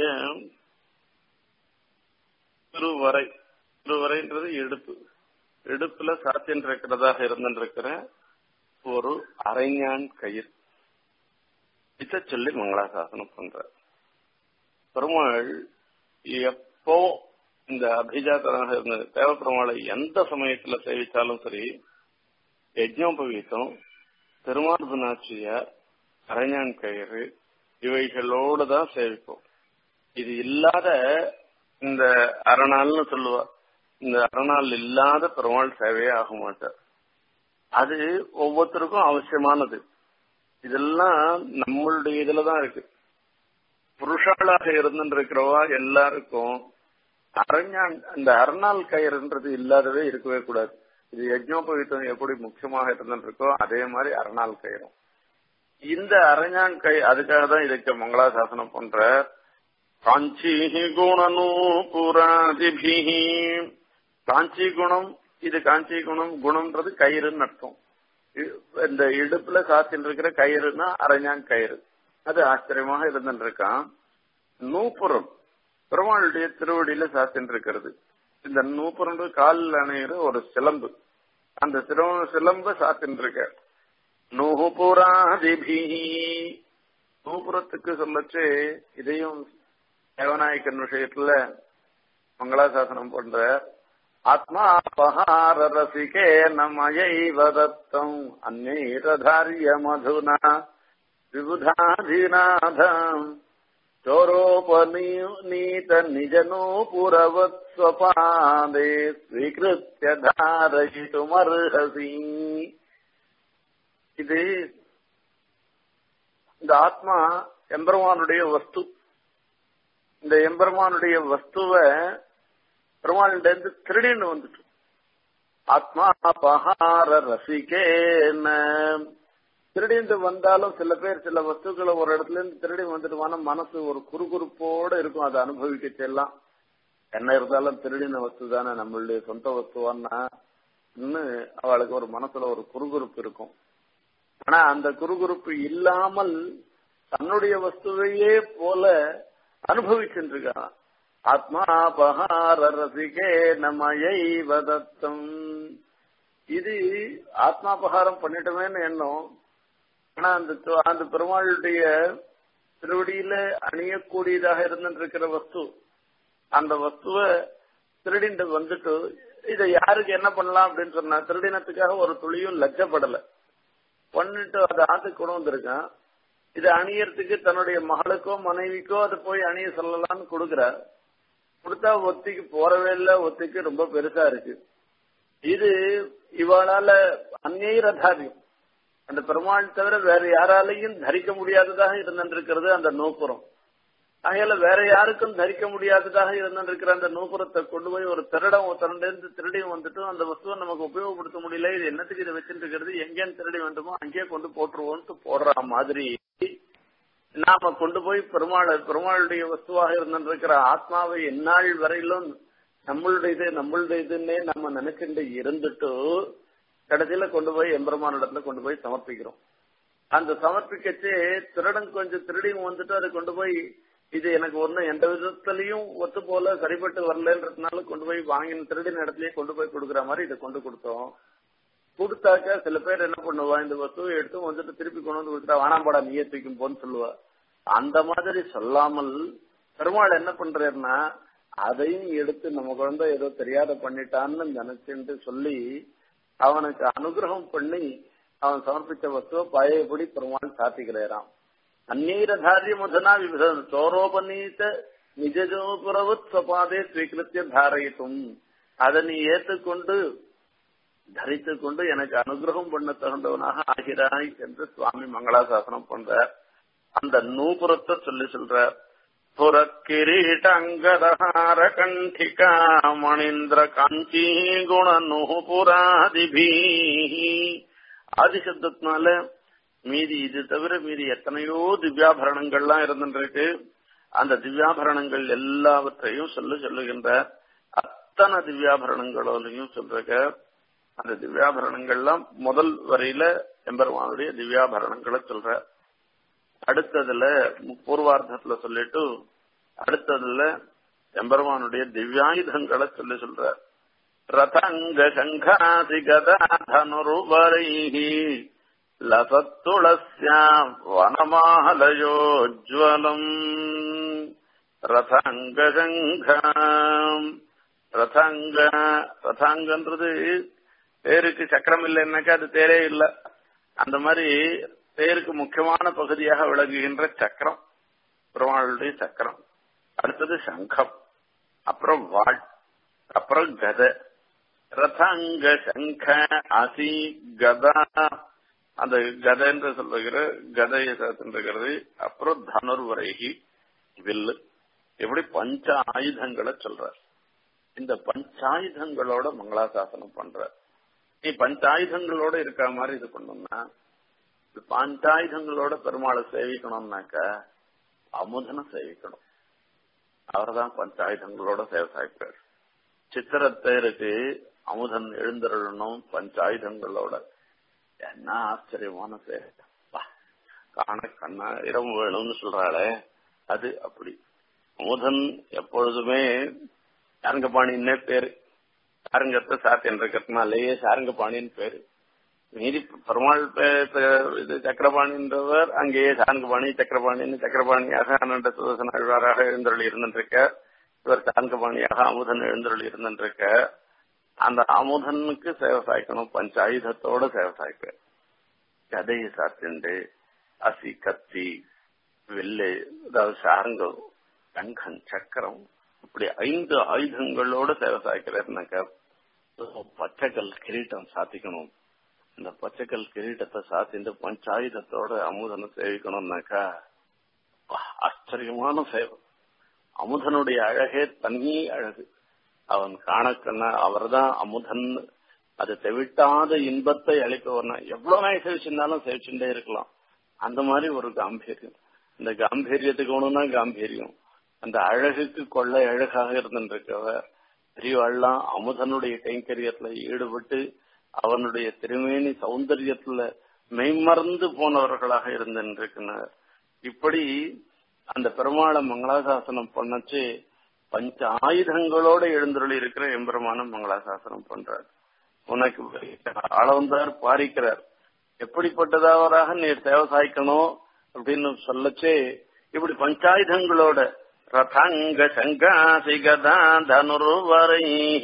திருவரை திருவரைன்றது இடுப்பு இடுப்புல சாத்தின் இருக்கிறதாக இருந்திருக்கிற ஒரு அரைஞான் கயிறு இத சொல்லி மங்களாசாசனம் பண்ற பெருமாள் எப்போ இந்த அபிஜாத்தனாக இருந்த தேவப்பெருமாளை எந்த சமயத்துல சேவிச்சாலும் சரி யஜ்னோபவீசம் திருமார்புநாச்சியார் அரைஞான் கயிறு இவைகளோடு தான் சேவிப்போம் இது இல்லாத இந்த அரணால்னு சொல்லுவா இந்த அரணால் இல்லாத பெருமாள் சேவையே ஆக மாட்டார் அது ஒவ்வொருத்தருக்கும் அவசியமானது இதெல்லாம் நம்மளுடைய இதுலதான் இருக்கு புருஷாளாக இருந்துருக்கிறவா எல்லாருக்கும் அரஞ்சான் அந்த அரணால் கயிறுன்றது இல்லாதவே இருக்கவே கூடாது இது யஜ்னோபவித்தம் எப்படி முக்கியமாக இருந்துருக்கோ அதே மாதிரி அரணால் கயிறும் இந்த அரஞ்சான் கை அதுக்காக தான் இதுக்கு மங்களாசாசனம் பண்ற காஞ்சி குணனு புராதிபி காஞ்சி குணம் இது காஞ்சி குணம் குணம்ன்றது கயிறுன்னு அர்த்தம் இந்த இடுப்புல சாத்தின் இருக்கிற கயிறுனா அரஞ்சான் கயிறு அது ஆச்சரியமாக இருந்துருக்கான் நூப்புறம் பெருமாளுடைய திருவடியில சாத்தின் இருக்கிறது இந்த நூப்புறம் காலில் அணையிற ஒரு சிலம்பு அந்த சிலம்பு சாத்தின் இருக்க நூபுராதிபி நூபுரத்துக்கு சொல்லச்சு இதையும் தேவநாயக்கன் விஷயத்துல மங்களாசாசனம் பண்ற ஆத்மாபகார ரசிகே நமயைவ தத்தம் அந்நீரதாரிய மதுனா விபுதாதிநாதம் चोरोपनीत निजनूपुरवत्स्वपादे स्वीकृत्य धारयितुमर्हसि இது இந்த ஆத்மா எம்பெருமானுடைய வஸ்து இந்த எம்பெருமானுடைய வஸ்துவை பெருமாள்கிட்ட இருந்து திருடின்னு வந்துட்டு ஆத்மா பகார ரசிகேன திருடிந்து வந்தாலும் சில பேர் சில வஸ்துக்களை ஒரு இடத்துல இருந்து திருடி வந்துடுவான மனசு ஒரு குறுகுறுப்போட இருக்கும் அதை அனுபவிக்கச்செல்லாம் என்ன இருந்தாலும் திருடின வஸ்து தானே நம்மளுடைய சொந்த வஸ்துவான்னா அவளுக்கு ஒரு மனசுல ஒரு குறுகுறுப்பு இருக்கும் ஆனா அந்த குறுகுறுப்பு இல்லாமல் தன்னுடைய வஸ்துவையே போல அனுபவிச்சுருக்கான் ஆத்மா பகார ரசிகே நமயை வதத்தம் இது ஆத்மாபகாரம் பண்ணிட்டோமேன்னு எண்ணம் ஆனா அந்த அந்த பெருமாளுடைய திருவடியில அணியக்கூடியதாக இருந்துருக்கிற வஸ்து அந்த வஸ்துவை திருடிண்டு வந்துட்டு இதை யாருக்கு என்ன பண்ணலாம் அப்படின்னு சொன்னா திருடினத்துக்காக ஒரு துளியும் லட்சப்படல பண்ணிட்டு அதை ஆத்துக்கு கொண்டு வந்திருக்கான் இதை அணியறதுக்கு தன்னுடைய மகளுக்கோ மனைவிக்கோ அதை போய் அணிய சொல்லலாம்னு கொடுக்குறார் கொடுத்தா ஒத்திக்கு போறவே இல்லை ஒத்திக்கு ரொம்ப பெருசா இருக்கு இது இவளால அந்நீரதாரியம் அந்த பெருமாள் தவிர வேற யாராலையும் தரிக்க முடியாததாக இருந்திருக்கிறது அந்த நூப்புறம் ஆகையால வேற யாருக்கும் தரிக்க முடியாததாக இருந்திருக்கிற அந்த நூப்புறத்தை கொண்டு போய் ஒரு திருடம் ஒருத்தரண்டு திருடியும் வந்துட்டு அந்த வஸ்துவை நமக்கு உபயோகப்படுத்த முடியல இது என்னத்துக்கு இதை வச்சுட்டு இருக்கிறது எங்கேன்னு திருடி வேண்டுமோ அங்கேயே கொண்டு போட்டுருவோம்னு போடுற மாதிரி நாம கொண்டு போய் பெருமாள் பெருமாளுடைய வஸ்துவாக இருந்திருக்கிற ஆத்மாவை எந்நாள் வரையிலும் நம்மளுடையது நம்மளுடையதுன்னே நம்ம நினைச்சுட்டு இருந்துட்டு கடைசியில கொண்டு போய் எம்பெருமான இடத்துல கொண்டு போய் சமர்ப்பிக்கிறோம் அந்த சமர்ப்பிக்கச்சு திருடன் கொஞ்சம் திருடியும் வந்துட்டு அதை கொண்டு போய் இது எனக்கு ஒண்ணு எந்த விதத்திலையும் ஒத்து போல சரிப்பட்டு வரலன்றதுனால கொண்டு போய் வாங்கின திருடின இடத்துலயே கொண்டு போய் கொடுக்குற மாதிரி இதை கொண்டு கொடுத்தோம் கொடுத்தாக்க சில பேர் என்ன பண்ணுவா இந்த வஸ்துவை எடுத்து வந்துட்டு திருப்பி கொண்டு வந்து கொடுத்துட்டா வானாம்பாடா நீயே தூக்கும் போன்னு சொல்லுவா அந்த மாதிரி சொல்லாமல் பெருமாள் என்ன பண்றாருன்னா அதையும் எடுத்து நம்ம குழந்தை ஏதோ தெரியாத பண்ணிட்டான்னு நினைச்சுட்டு சொல்லி அவனுக்கு அனுகிரகம் பண்ணி அவன் சமர்ப்பிச்ச வஸ்துவ பழையபடி பெருமாள் சாத்திக்கிறாராம் அந்நீரதாரிய முதனா விவித சோரோபநீத நிஜஜோபுரவத் சபாதே ஸ்வீகிருத்திய தாரயிட்டும் அதை நீ ஏற்றுக்கொண்டு தரித்துக் கொண்டு எனக்கு அனுகிரகம் பண்ண தகுந்தவனாக ஆகிறாய் என்று சுவாமி மங்களாசாசனம் பண்றார் அந்த நூபுரத்தை சொல்லி சொல்றார் புறக்கிரீட்டங்கதஹார கண்டிகா மணிந்திர காஞ்சி குண நூபுராதிபி ஆதிசப்தத்தினால மீதி இது தவிர மீதி எத்தனையோ திவ்யாபரணங்கள்லாம் இருந்துருக்கு அந்த திவ்யாபரணங்கள் எல்லாவற்றையும் சொல்ல சொல்லுகின்ற அத்தனை திவ்யாபரணங்களோடையும் சொல்றக்க அந்த திவ்யாபரணங்கள்லாம் முதல் வரையில எம்பெருமானுடைய திவ்யாபரணங்களை சொல்ற அடுத்ததுல பூர்வார்த்தத்துல சொல்லிட்டு அடுத்ததுல எம்பெருமானுடைய திவ்யாயுதங்களை சொல்லி சொல்ற ரதங்க சங்காதி கதாதனுருவரைஹி லசத்துளஸ்யாம் வனமாலயோஜ்வலம் ரதங்க சங்காம் ரதாங்க ரதாங்கன்றது தேருக்கு சக்கரம் இல்லைன்னாக்கா அது தேரே இல்லை அந்த மாதிரி தேருக்கு முக்கியமான பகுதியாக விளங்குகின்ற சக்கரம் பெருமாளுடைய சக்கரம் அடுத்தது சங்கம் அப்புறம் வாழ் அப்புறம் கதை ரதாங்க சங்க அசி கதா அந்த கதை என்று சொல்லுகிற கதையை சேர்த்துருக்கிறது அப்புறம் தனுர்வரைகி வில்லு எப்படி பஞ்ச ஆயுதங்களை சொல்ற இந்த பஞ்சாயுதங்களோட மங்களாசாசனம் பண்ற நீ பஞ்சாயுதங்களோட இருக்க மாதிரி இது பண்ணோம்னா பஞ்சாயுதங்களோட பெருமாளை சேவிக்கணும்னாக்க அமுதனை சேவிக்கணும் அவர்தான் பஞ்சாயுதங்களோட சேவை சாய்ப்பார் சித்திரத்தேருக்கு அமுதன் எழுந்தருளணும் பஞ்சாயுதங்களோட என்ன ஆச்சரியமான சேவை காண கண்ணா இரவு வேணும்னு சொல்றாளே அது அப்படி அமுதன் எப்பொழுதுமே சாரங்கபாணின்னே பேரு சாரங்கத்தை சாத்தின் இருக்கிறதுனாலேயே சாரங்கபாணின்னு பேரு மீதி பெருமாள் பே- பே- இது சக்கரபாணின்றவர் அங்கேயே சான்கபாணி சக்கரபாணின்னு சக்கரபாணியாக அனந்த சுதர்சன ஆழ்வாராக எழுந்தருள் இருந்திருக்க இவர் சான்கபாணியாக அமுதன் எழுந்தருள் இருந்திருக்க அந்த அமுதனுக்கு சேவை சாய்க்கணும் பஞ்சாயுதத்தோட சேவை சாய்ப்பேன் கதையை சாத்திண்டு அசி கத்தி வெள்ளை அதாவது சாரங்கம் கங்கன் சக்கரம் இப்படி ஐந்து ஆயுதங்களோட சேவை சாய்க்கிறாருனாக்கா பச்சைக்கல் கிரீட்டம் சாத்திக்கணும் இந்த பச்சைக்கல் கிரீட்டத்தை சாத்திட்டு பஞ்சாயுதத்தோட அமுதனை சேவிக்கணும்னாக்கா ஆச்சரியமான சேவை அமுதனுடைய அழகே தனி அழகு அவன் காணக்கண்ண அவர்தான் அமுதன் அது தெவிட்டாத இன்பத்தை அளிப்பவர்னா எவ்வளவு நாள் சேவிச்சிருந்தாலும் சேவிச்சுட்டே இருக்கலாம் அந்த மாதிரி ஒரு காம்பீரியம் இந்த காம்பீரியத்துக்கு ஒண்ணுனா காம்பீரியம் அந்த அழகுக்கு கொள்ளை அழகாக இருந்திருக்கவ பெரியவாள்லாம் அமுதனுடைய கைங்கரியத்துல ஈடுபட்டு அவனுடைய திருமேனி சௌந்தரியத்துல மெய்மறந்து போனவர்களாக இருந்திருக்கின்றனர் இப்படி அந்த பெருமாளை மங்களாசாசனம் பண்ணச்சு பஞ்ச ஆயுதங்களோட எழுந்தருளி இருக்கிற எம்பெருமானம் மங்களாசாசனம் பண்றார் உனக்கு ஆளவந்தார் பாரிக்கிறார் எப்படிப்பட்டதாவராக நீர் சேவை சாய்க்கணும் அப்படின்னு சொல்லச்சே இப்படி பஞ்சாயுதங்களோட ரதங்க சங்காசி கதா தனுர்வரை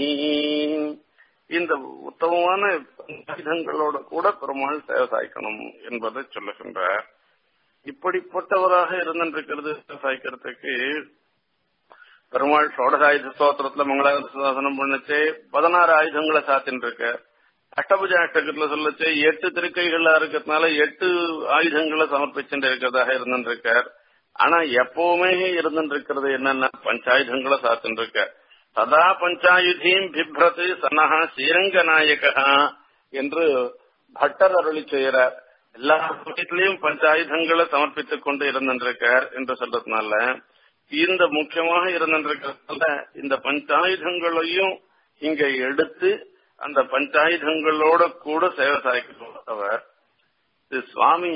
இந்த உத்தமமான பஞ்சாயுதங்களோட கூட பெருமாள் சேவை சாய்க்கணும் என்பதை சொல்லுகின்றார் இப்படிப்பட்டவராக இருந்திருக்கிறது சாய்க்கிறதுக்கு பெருமாள் சோடசாயுத ஸ்தோத்திரத்துல மங்களாசாசனம் பண்ணுச்சு பதினாறு ஆயுதங்களை சாத்தின்னு இருக்க அஷ்டபுஜ அஷ்டகத்துல சொல்லச்சு எட்டு திருக்கைகளா இருக்கிறதுனால எட்டு ஆயுதங்களை சமர்ப்பிச்சுட்டு இருக்கிறதாக இருந்திருக்கார் ஆனா எப்பவுமே இருந்திருக்கிறது என்னன்னா பஞ்சாயுதங்களை சாத்தின்னு இருக்க சதா பஞ்சாயுதீம் பிப்ரத்து சனஹா ஸ்ரீரங்க நாயகா என்று பட்டர் அருளி செய்கிறார் எல்லா வீட்டிலையும் பஞ்சாயுதங்களை சமர்ப்பித்துக் கொண்டு இருந்திருக்கார் என்று சொல்றதுனால இந்த முக்கியமாக இருந்திருக்கிறதுனால இந்த பஞ்சாயுதங்களையும் இங்க எடுத்து அந்த பஞ்சாயுதங்களோட கூட சேவை சாய்க்கிறவர் இது சுவாமி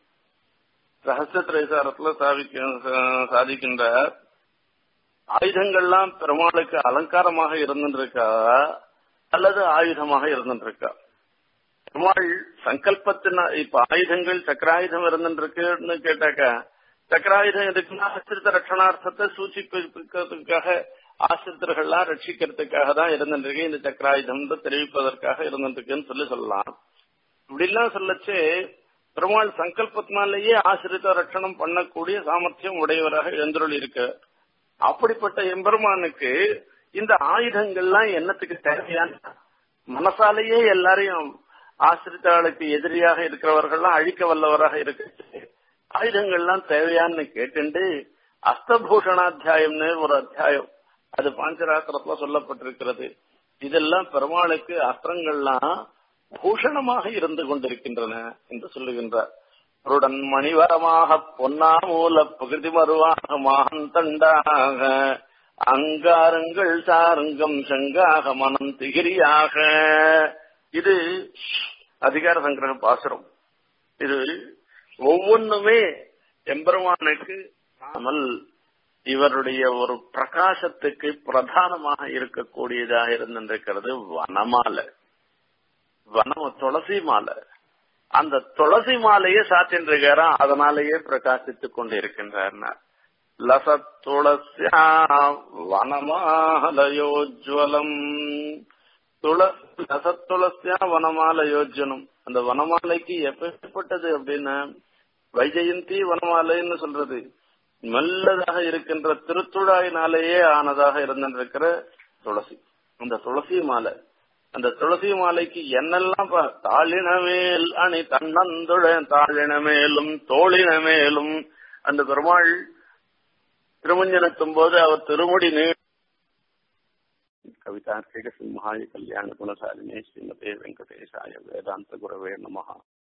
ரகசிய திரைசாரத்துல சாதிக்க சாதிக்கின்றார் ஆயுதங்கள்லாம் பெருமாளுக்கு அலங்காரமாக இருந்திருக்கா அல்லது ஆயுதமாக இருந்திருக்கா பெருமாள் சங்கல்பத்தின இப்ப ஆயுதங்கள் சக்கராயுதம் இருந்துருக்குன்னு கேட்டாக்கா சக்கராயுதம் எதுக்குன்னா ஆசிரித்த ரட்சணார்த்தத்தை சூச்சிப்பிக்கிறதுக்காக ஆசிரியர்கள்லாம் ரட்சிக்கிறதுக்காக தான் இருந்துருக்கு இந்த சக்கராயுதம் தெரிவிப்பதற்காக இருந்துருக்குன்னு சொல்லி சொல்லலாம் இப்படிலாம் சொல்லச்சு பெருமாள் சங்கல்பத்தினாலேயே ஆசிரித்த ரட்சணம் பண்ணக்கூடிய சாமர்த்தியம் உடையவராக எழுந்தருள் இருக்கு அப்படிப்பட்ட எம்பெருமானுக்கு இந்த ஆயுதங்கள்லாம் என்னத்துக்கு தேவையான மனசாலேயே எல்லாரையும் ஆசிரித்தாளுக்கு எதிரியாக இருக்கிறவர்கள்லாம் அழிக்க வல்லவராக இருக்கு ஆயுதங்கள்லாம் தேவையான்னு கேட்டுண்டு அஸ்தபூஷணாத்தியாயம்னு ஒரு அத்தியாயம் அது பாஞ்சராத்திரத்துல சொல்லப்பட்டிருக்கிறது இதெல்லாம் பெருமாளுக்கு அஸ்திரங்கள்லாம் பூஷணமாக இருந்து கொண்டிருக்கின்றன என்று சொல்லுகின்றார் ருடன் மணிவரமாக பொன்னாமூல பகுதி மருவாக மாகந்தண்டாக அங்காரங்கள் சாருங்கம் சங்காக மனம் திகிரியாக இது அதிகார சங்கிரக பாசுரம் இது ஒவ்வொன்றுமே எம்பெருமானுக்கு அமல் இவருடைய ஒரு பிரகாசத்துக்கு பிரதானமாக இருக்கக்கூடியதாக இருந்திருக்கிறது வனமாலை வனம் துளசி மாலை அந்த துளசி மாலையே சாத்தின்றிருக்காராம் அதனாலேயே பிரகாசித்துக் கொண்டு இருக்கின்றார் லசத் துளசியா வனமாலயோஜ்வலம் துளசி லசத் துளசியா வனமாலயோஜனம் அந்த வனமாலைக்கு எப்பேற்பட்டது அப்படின்னா வைஜெயந்தி வனமாலைன்னு சொல்றது மெல்லதாக இருக்கின்ற திருத்துழாயினாலேயே ஆனதாக இருந்திருக்கிற துளசி அந்த துளசி மாலை அந்த துளசி மாலைக்கு என்னெல்லாம் தாளினமேல் அணி தன்னந்துழ தாளினமேலும் தோளினமேலும் அந்த பெருமாள் திருமஞ்சனத்தும் போது அவர் திருமுடி நீ கவிதார்க்கிக சிம்ஹாய கல்யாண குணசாலினே ஸ்ரீமதே வெங்கடேசாய வேதாந்த குரவே நமஹா